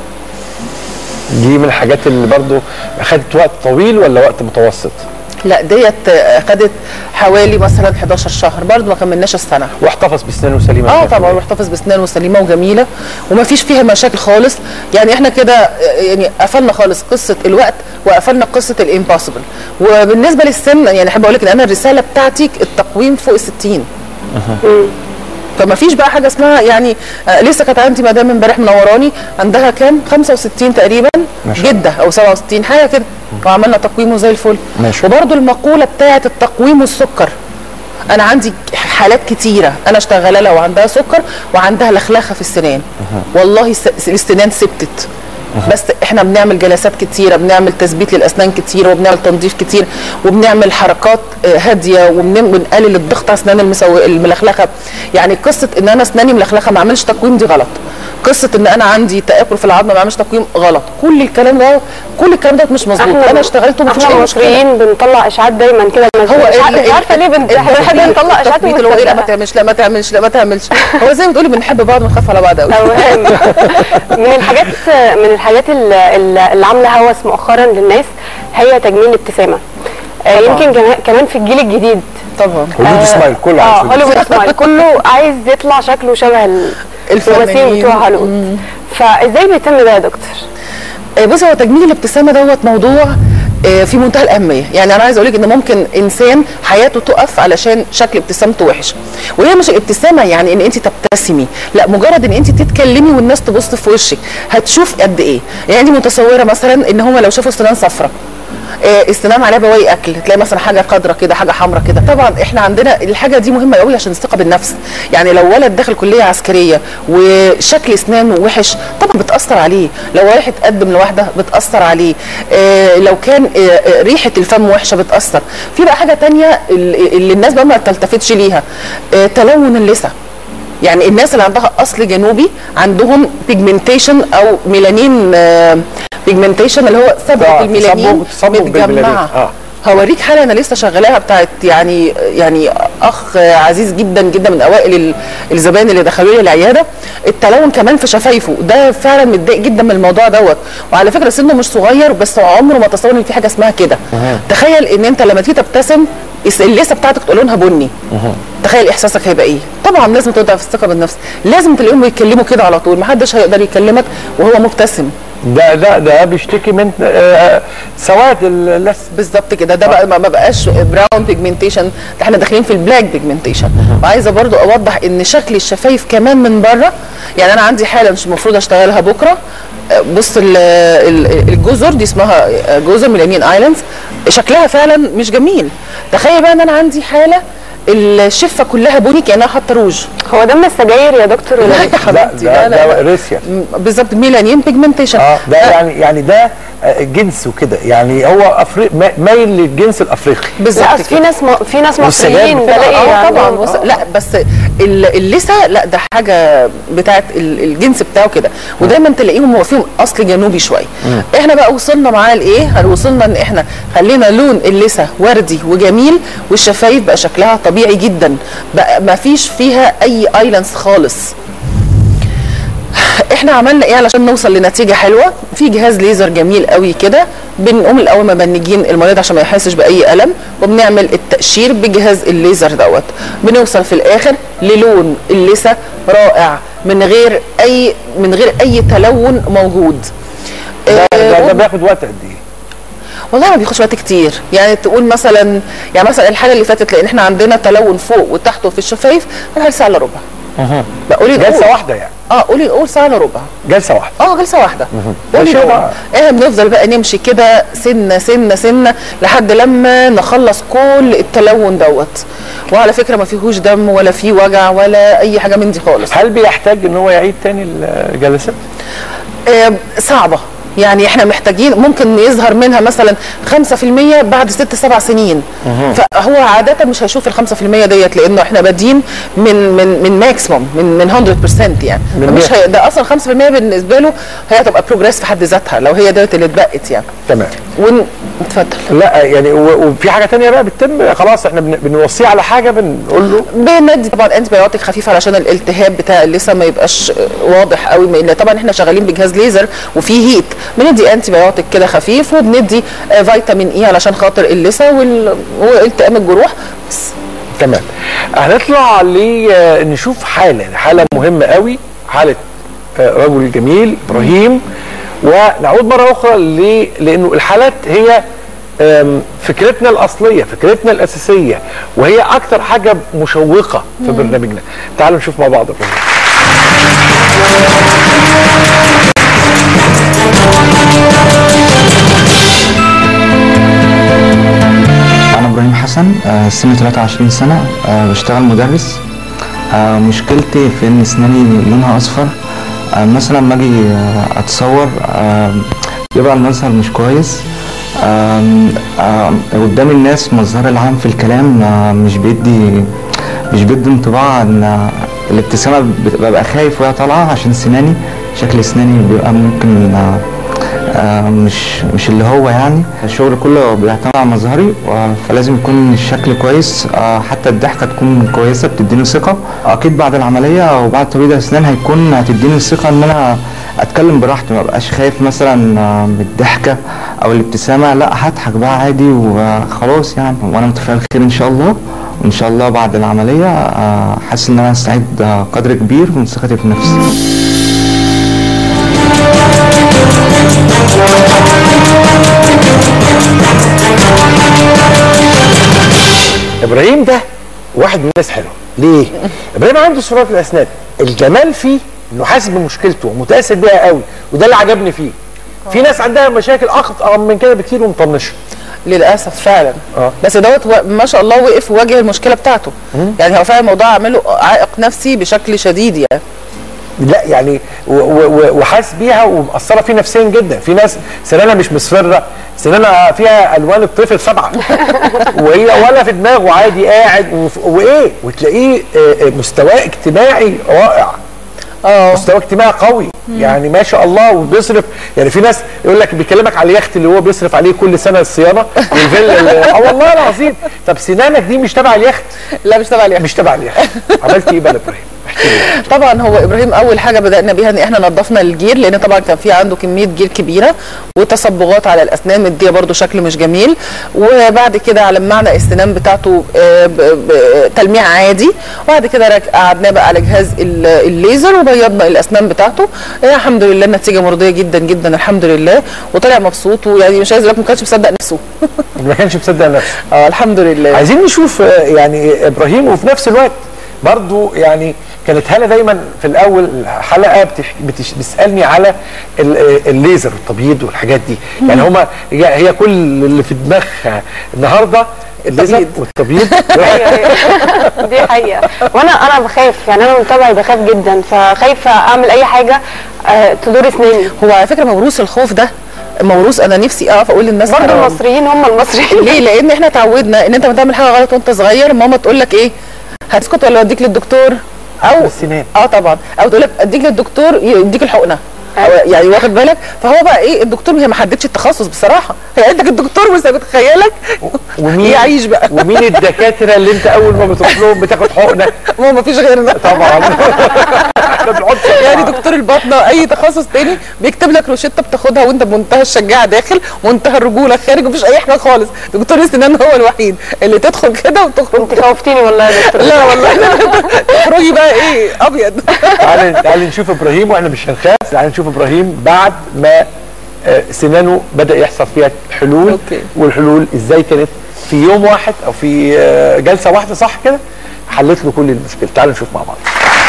دي من الحاجات اللي برضو خدت وقت طويل ولا وقت متوسط لا ديت آه، خدت حوالي مثلا 11 شهر برضو ما كملناش السنه واحتفظ بسنانه سليمه اه 100%. طبعا واحتفظ باسنانه سليمه وجميله وما فيش فيها مشاكل خالص يعني احنا كده آه، يعني قفلنا خالص قصه الوقت وقفلنا قصه الامبوسيبل وبالنسبه للسن يعني احب اقول لك ان انا الرساله بتاعتي التقويم فوق ال 60 فما فيش بقى حاجه اسمها يعني آه لسه كانت عندي مدام امبارح منوراني عندها كام 65 تقريبا جده او 67 حاجه كده وعملنا تقويمه زي الفل ماشي. وبرده المقوله بتاعه التقويم والسكر انا عندي حالات كتيره انا اشتغل لها وعندها سكر وعندها لخلخه في السنان والله الس- السنان سبتت بس احنا بنعمل جلسات كتيره بنعمل تثبيت للاسنان كتير وبنعمل تنظيف كتير وبنعمل حركات آه، هاديه وبن- وبنقلل الضغط على اسنان المسو... الملخلخه يعني قصه ان انا اسناني ملخلخه ما اعملش تقويم دي غلط قصه ان انا عندي تاكل في العظم ما اعملش تقويم غلط كل الكلام ده كل الكلام ده مش مظبوط انا اشتغلت وما فيش احنا اي مشكله المصريين بنطلع اشاعات دايما كده هو مش عارفة- ال- مش عارفه ليه بنت- احنا بنحب نطلع اشاعات التثبيت اللي هو ايه لا ما ونصدقها. تعملش لا ما تعملش لا ما تعملش هو زي ما تقولي بنحب بعض ونخاف على بعض قوي اوهام من الحاجات من الحاجات اللي, اللي عامله هوس مؤخرا للناس هي تجميل الابتسامه آه، يمكن جما- كمان في الجيل الجديد طبعا هوليود سمايل كله اه عايز هوليوود سمايل كله عايز يطلع شكله شبه ال- الممثلين الفنانين. بتوع هوليوود فازاي بيتم ده يا دكتور؟ آه، بصي هو تجميل الابتسامه دوت موضوع آه، في منتهى الاهميه يعني انا عايزه اقول لك ان ممكن انسان حياته تقف علشان شكل ابتسامته وحش وهي مش الابتسامه يعني ان انت تبتسمي لا مجرد ان انت تتكلمي والناس تبص في وشك هتشوف قد ايه يعني انت متصوره مثلا ان هم لو شافوا سنان صفراء آه، السنان عليها بواقي اكل تلاقي مثلا حاجه خضراء كده حاجه حمراء كده طبعا احنا عندنا الحاجه دي مهمه قوي عشان الثقه بالنفس يعني لو ولد داخل كليه عسكريه وشكل اسنانه وحش طبعا بتاثر عليه لو رايح يتقدم لواحده بتاثر عليه آه لو كان آه آه، ريحه الفم وحشه بتاثر في بقى حاجه تانية اللي اللي الناس بقى ما تلتفتش ليها آه تلون اللثه يعني الناس اللي عندها اصل جنوبي عندهم بيجمنتيشن او ميلانين بيجمنتيشن اللي هو صبغه آه، الميلانين تصبغ- تصبغ بالميلانين. متجمعه آه. هوريك حاله انا لسه شغالاها بتاعت يعني يعني اخ عزيز جدا جدا من اوائل ال- الزبائن اللي دخلوا لي العياده التلون كمان في شفايفه ده فعلا متضايق جدا من الموضوع دوت وعلى فكره سنه مش صغير بس عمره ما تصور ان في حاجه اسمها كده تخيل ان انت لما تيجي تبتسم الس- اللثه بتاعتك تبقى لونها بني تخيل احساسك هيبقى ايه طبعا لازم تضعف الثقه بالنفس لازم تلاقيهم بيتكلموا كده على طول محدش هيقدر يكلمك وهو مبتسم ده ده ده بيشتكي من آه، سواد اللثه بالظبط كده ده بقى ما ما بقاش براون بيجمنتيشن ده احنا داخلين في البلاك بيجمنتيشن وعايزه برضو اوضح ان شكل الشفايف كمان من بره يعني انا عندي حاله مش المفروض اشتغلها بكره آه، بص ال- ال- الجزر دي اسمها آه، جزر ميلانين ايلاندز شكلها فعلا مش جميل تخيل بقى ان انا عندي حاله الشفه كلها بني كانها حاطه روج هو ده من السجاير يا دكتور ولا لا إيه؟ يا حبيبتي لا لا, لا. ريسيا بالظبط ميلانين بيجمنتيشن اه ده يعني يعني ده آه، جنس وكده يعني هو افريق ما- مايل للجنس الافريقي بالظبط لا أصل في ناس م... في ناس والسجاير مصريين بتبقى- بلاقي اه طبعا عندهم- وص... لا بس ال- اللثه لا ده حاجه بتاعت ال- الجنس بتاعه كده ودايما تلاقيهم هو فيهم اصل جنوبي شويه احنا بقى وصلنا معاه لايه وصلنا ان احنا خلينا لون اللثه وردي وجميل والشفايف بقى شكلها طبيعي جدا بقى ما فيش فيها اي ايلاندز خالص احنا عملنا ايه علشان نوصل لنتيجه حلوه في جهاز ليزر جميل قوي كده بنقوم الاول مبنجين المريض عشان ما يحسش باي الم وبنعمل التقشير بجهاز الليزر دوت بنوصل في الاخر للون اللثه رائع من غير اي من غير اي تلون موجود ده, ده, آه، ده بياخد وقت قد ايه؟ والله ما بياخدش وقت كتير يعني تقول مثلا يعني مثلا الحاله اللي فاتت لان احنا عندنا تلون فوق وتحت وفي الشفايف حوالي ساعه الا ربع لا قولي جلسه قول. واحده يعني اه قولي قول ساعه الا ربع جلسه واحده اه جلسه واحده قولي ماشي له بقى. احنا بنفضل بقى نمشي كده سنه سنه سنه لحد لما نخلص كل التلون دوت وعلى فكره ما فيهوش دم ولا فيه وجع ولا اي حاجه من دي خالص هل بيحتاج ان هو يعيد تاني الجلسات؟ آه صعبه يعني احنا محتاجين ممكن يظهر منها مثلا 5% بعد ست سبع سنين فهو عاده مش هيشوف ال 5% ديت لانه احنا بادين من من من ماكسيموم من من 100% يعني من مش مية. هي ده اصلا 5% بالنسبه له هي هتبقى بروجريس في حد ذاتها لو هي ديت اللي اتبقت يعني تمام ون... اتفضل لا يعني و- وفي حاجه تانية بقى بتتم خلاص احنا بن- بنوصيه على حاجه بنقول له بندي طبعا انتي بايوتيك خفيف علشان الالتهاب بتاع اللثه ما يبقاش واضح قوي لان طبعا احنا شغالين بجهاز ليزر وفيه هيت بندي انتي بايوتيك كده خفيف وبندي آه، فيتامين اي علشان خاطر اللثه وال- والتئام الجروح بس تمام هنطلع لنشوف حاله حاله مهمه قوي حاله آه، رجل جميل ابراهيم ونعود مره اخرى ل- لانه الحالات هي آم، فكرتنا الاصليه فكرتنا الاساسيه وهي اكتر حاجه مشوقه في برنامجنا تعالوا نشوف مع بعض ابراهيم أنا إبراهيم حسن آه، سني 23 سنة آه، بشتغل مدرس آه، مشكلتي في إن أسناني لونها أصفر آه، مثلا لما أجي آه، أتصور آه، بيبقى المظهر مش كويس آم، آم، قدام الناس مظهري العام في الكلام آه، مش بيدي مش بيدي انطباع ان آه، الابتسامة بتبقى ببقى خايف وهي طالعة عشان سناني شكل سناني بيبقى ممكن آه، آه، مش مش اللي هو يعني الشغل كله بيعتمد على مظهري و- فلازم يكون الشكل كويس آه، حتى الضحكه تكون كويسه بتديني ثقه اكيد بعد العمليه وبعد تبييض الاسنان هيكون هتديني الثقه ان انا اتكلم براحتي ما بقاش خايف مثلا آه، من الضحكه او الابتسامه لا هضحك بقى عادي وخلاص يعني وانا متفائل خير ان شاء الله وان شاء الله بعد العمليه آه، حاسس ان انا استعيد آه، قدر كبير من ثقتي في نفسي ابراهيم ده واحد من الناس حلوه ليه ابراهيم عنده صفات الاسنان الجمال فيه انه حاسس بمشكلته ومتاثر بيها قوي وده اللي عجبني فيه في ناس عندها مشاكل اخطر من كده بكتير ومطنشه للاسف فعلا آه. بس دوت و- ما شاء الله وقف وواجه المشكله بتاعته يعني هو فعلا الموضوع عامله عائق نفسي بشكل شديد يعني لا يعني و- و- و- وحاسس بيها ومأثره فيه نفسيا جدا في ناس سنانها مش مصفره سنانها فيها الوان الطفل سبعه وهي ولا في دماغه عادي قاعد وف- وايه وتلاقيه آه، آه، مستواه اجتماعي رائع اه مستوى اجتماعي قوي يعني ما شاء الله وبيصرف يعني في ناس يقول لك بيكلمك على اليخت اللي هو بيصرف عليه كل سنه الصيانه والفيلا اللي- اه والله العظيم طب سنانك دي مش تبع اليخت لا مش تبع اليخت مش تبع اليخت عملت ايه بقى يا ابراهيم؟ احكي لي. طبعا هو ابراهيم اول حاجه بدانا بيها ان احنا نظفنا الجير لان طبعا كان في عنده كميه جير كبيره وتصبغات على الاسنان مديه برده شكل مش جميل وبعد كده علمعنا السنان بتاعته آه، ب- ب- تلميع عادي وبعد كده رك- قعدناه بقى على جهاز ال- الليزر وبيضنا الاسنان بتاعته آه، الحمد لله النتيجه مرضيه جدا جدا الحمد لله وطلع مبسوط ويعني مش عايز اقول لك ما كانش مصدق نفسه ما كانش مصدق نفسه اه الحمد لله عايزين نشوف آه، يعني ابراهيم وفي نفس الوقت برضو يعني كانت هاله دايما في الاول حلقه بتح... بتش... بتسالني على ال- آه، الليزر والتبييض والحاجات دي يعني هما هي هي كل اللي في دماغها النهارده الليزر والتبييض دي حقيقه وانا انا بخاف يعني انا من طبعي بخاف جدا فخايفه اعمل اي حاجه آه، تدور اسناني هو على فكره موروث الخوف ده موروث انا نفسي اقف اقول للناس برضه حرام. المصريين هم المصريين ليه لان احنا اتعودنا ان انت لما تعمل حاجه غلط وانت صغير ماما تقول لك ايه هتسكت ولا اوديك للدكتور او السنان. اه طبعا او تقول لك اديك للدكتور يديك الحقنه أو يعني واخد بالك فهو بقى ايه الدكتور هي ما حددش التخصص بصراحه هي عندك الدكتور وانت بتخيلك ومين يعيش بقى ومين الدكاتره اللي انت اول ما بتروح لهم بتاخد حقنه ما ما فيش غيرنا طبعا احنا بنحط يعني دكتور الباطنه اي تخصص تاني بيكتب لك روشته بتاخدها وانت بمنتهى الشجاعه داخل ومنتهى الرجوله خارج مفيش اي حاجه خالص دكتور السنان هو الوحيد اللي تدخل كده وتخرج انت خوفتيني والله يا دكتور لا والله تخرجي بقى ايه ابيض تعالى تعالى نشوف ابراهيم واحنا مش هنخاف تعالى نشوف ابراهيم بعد ما آه، سنانه بدا يحصل فيها حلول أوكي. والحلول ازاي كانت في يوم واحد او في آه، جلسه واحده صح كده حلت له كل المشكله تعالوا نشوف مع بعض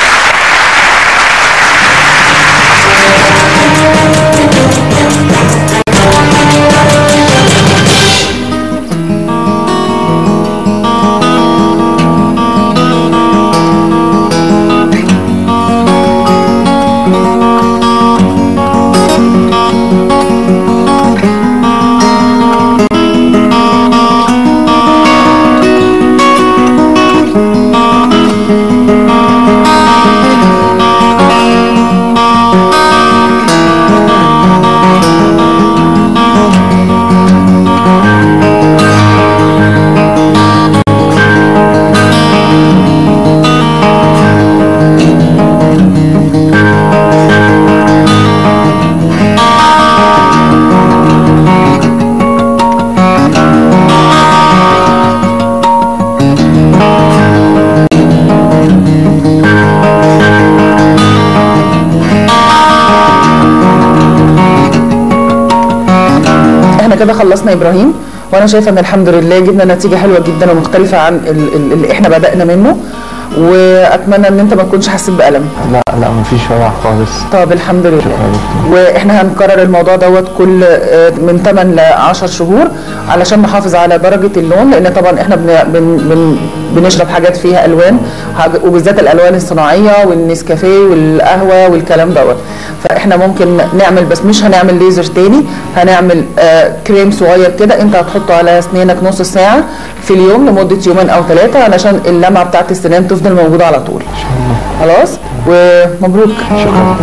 احنا كده خلصنا يا ابراهيم وانا شايفه ان الحمد لله جبنا نتيجه حلوه جدا ومختلفه عن ال- ال- اللي احنا بدانا منه واتمنى ان انت ما تكونش حسيت بالم لا لا مفيش وجع خالص طب الحمد لله شكرا دكتور. واحنا هنكرر الموضوع دوت كل آه، من 8 ل 10 شهور علشان نحافظ على درجه اللون لان طبعا احنا بن بن بن بنشرب حاجات فيها الوان حاج- وبالذات الالوان الصناعيه والنسكافيه والقهوه والكلام دوت فاحنا ممكن نعمل بس مش هنعمل ليزر تاني هنعمل آه كريم صغير كده انت هتحطه على اسنانك نص ساعه في اليوم لمده يومين او ثلاثه علشان اللمعه بتاعت السنان تفضل موجوده على طول خلاص ومبروك شكرا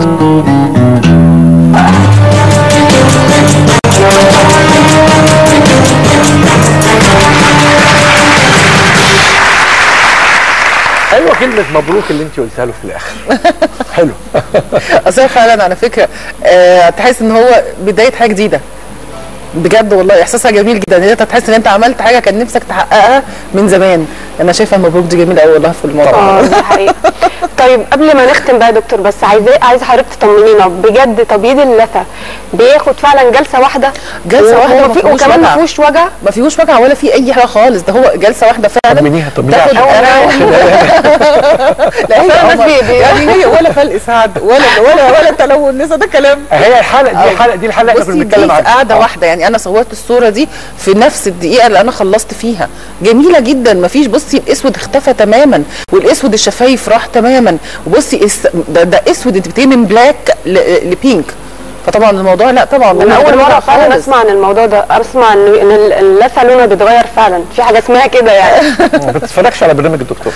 ايوه كلمه مبروك اللي انت قلتها له في الاخر حلو اصل فعلا على فكره آه تحس ان هو بدايه حاجه جديده بجد والله احساسها جميل جدا ان انت تحس ان انت عملت حاجه كان نفسك تحققها من زمان انا شايفه المبروك دي جميل قوي والله في الموضوع اه دي حقيقة طيب قبل ما نختم بقى يا دكتور بس عايزه عايزه حضرتك تطمنينا بجد تبييض اللثه بياخد فعلا جلسه واحده جلسة واحدة وهو ما في- فيهوش وكمان ما وجع. فيهوش وجع ما فيهوش وجع ولا في اي حاجه خالص ده هو جلسه واحده فعلا طمنيها طمنيها تاخد عشان- لا هي بس قمر. بي- بي- يعني هي ولا فلق سعد ولا ولا ولا تلون نسا ده كلام هي الحلقه دي الحلقه دي الحلقه اللي بصي كنا دي بنتكلم في عنها قاعده آه. واحده يعني انا صورت الصوره دي في نفس الدقيقه اللي انا خلصت فيها جميله جدا ما فيش بصي الاسود اختفى تماما والاسود الشفايف راح تماما وبصي اس- ده, ده اسود انت بتقولي من بلاك ل- لبينك فطبعا الموضوع لا طبعا انا اول مره فعلا خالص. اسمع عن الموضوع ده اسمع ان ان اللثه لونها بيتغير فعلا في حاجه اسمها كده يعني ما بتتفرجش على برنامج الدكتور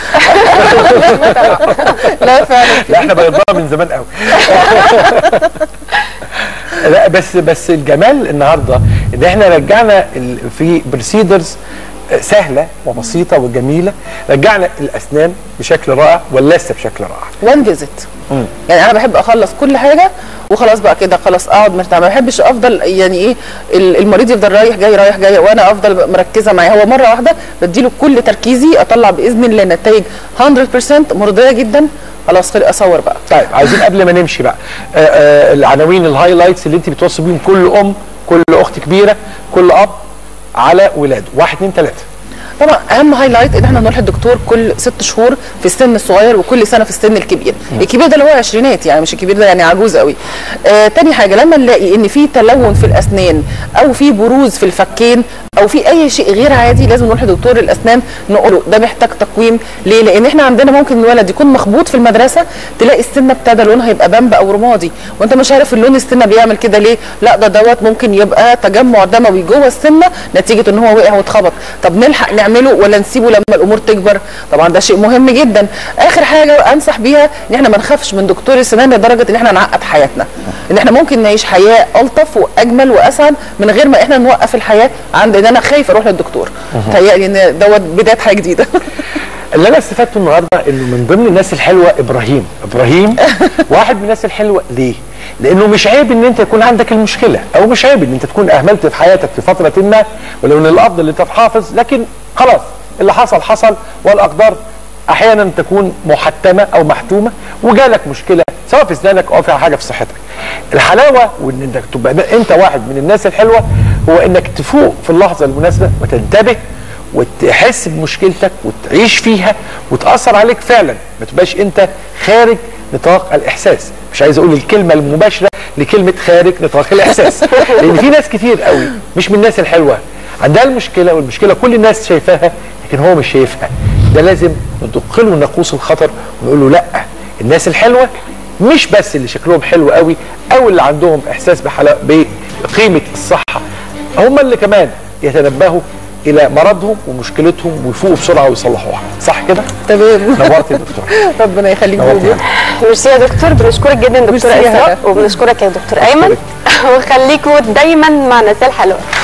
لا فعلا لا احنا بيضاها من زمان قوي لا بس بس الجمال النهارده ان احنا رجعنا ال- في بروسيدرز سهله وبسيطه وجميله رجعنا الاسنان بشكل رائع واللثه بشكل رائع وان فيزيت يعني انا بحب اخلص كل حاجه وخلاص بقى كده خلاص اقعد مرتاح ما بحبش افضل يعني ايه ال- المريض يفضل رايح جاي رايح جاي وانا افضل مركزه معاه هو مره واحده بديله كل تركيزي اطلع باذن الله نتائج 100% مرضيه جدا خلاص خلي اصور بقى طيب عايزين قبل ما نمشي بقى آه آه العناوين الهايلايتس اللي انت بتوصي بيهم كل ام كل اخت كبيره كل اب على ولاده واحد اتنين تلاته طبعا اهم هايلايت ان احنا نروح للدكتور كل ست شهور في السن الصغير وكل سنه في السن الكبير الكبير ده اللي هو عشرينات يعني مش الكبير ده يعني عجوز قوي آه تاني حاجه لما نلاقي ان في تلون في الاسنان او في بروز في الفكين او في اي شيء غير عادي لازم نروح لدكتور الاسنان نقول له ده محتاج تقويم ليه لان احنا عندنا ممكن الولد يكون مخبوط في المدرسه تلاقي السنه ابتدى لونها يبقى بامب او رمادي وانت مش عارف اللون السنه بيعمل كده ليه لا ده دوت ممكن يبقى تجمع دموي جوه السنه نتيجه ان هو وقع واتخبط طب نلحق نعمله ولا نسيبه لما الامور تكبر طبعا ده شيء مهم جدا اخر حاجه انصح بيها ان احنا ما نخافش من دكتور السنان لدرجه ان احنا نعقد حياتنا ان احنا ممكن نعيش حياه الطف واجمل واسعد من غير ما احنا نوقف الحياه عند ان انا خايف اروح للدكتور تهيألي ان دوت بدايه حياه جديده اللي انا استفدته النهارده انه من ضمن الناس الحلوه ابراهيم ابراهيم واحد من الناس الحلوه ليه لانه مش عيب ان انت يكون عندك المشكله او مش عيب ان انت تكون اهملت في حياتك في فتره ما ولو ان الافضل ان انت تحافظ لكن خلاص اللي حصل حصل والاقدار احيانا تكون محتمه او محتومه وجالك مشكله سواء في اسنانك او في حاجه في صحتك الحلاوه وان انك تبقى انت واحد من الناس الحلوه هو انك تفوق في اللحظه المناسبه وتنتبه وتحس بمشكلتك وتعيش فيها وتاثر عليك فعلا ما تبقاش انت خارج نطاق الاحساس مش عايز اقول الكلمه المباشره لكلمه خارج نطاق الاحساس لان في ناس كتير قوي مش من الناس الحلوه عندها المشكله والمشكله كل الناس شايفاها لكن هو مش شايفها ده لازم ندق له ناقوس الخطر ونقول له لا الناس الحلوه مش بس اللي شكلهم حلو قوي او اللي عندهم احساس بحلا... بقيمه الصحه هم اللي كمان يتنبهوا الى مرضهم ومشكلتهم ويفوقوا بسرعه ويصلحوها صح كده تمام نورت يا دكتور ربنا يخليك نورت بوبي يا ميرسي يا دكتور بنشكرك جدا دكتور ميرسي يا اسراء هلا. وبنشكرك يا دكتور ايمن وخليكوا دايما مع الناس الحلوه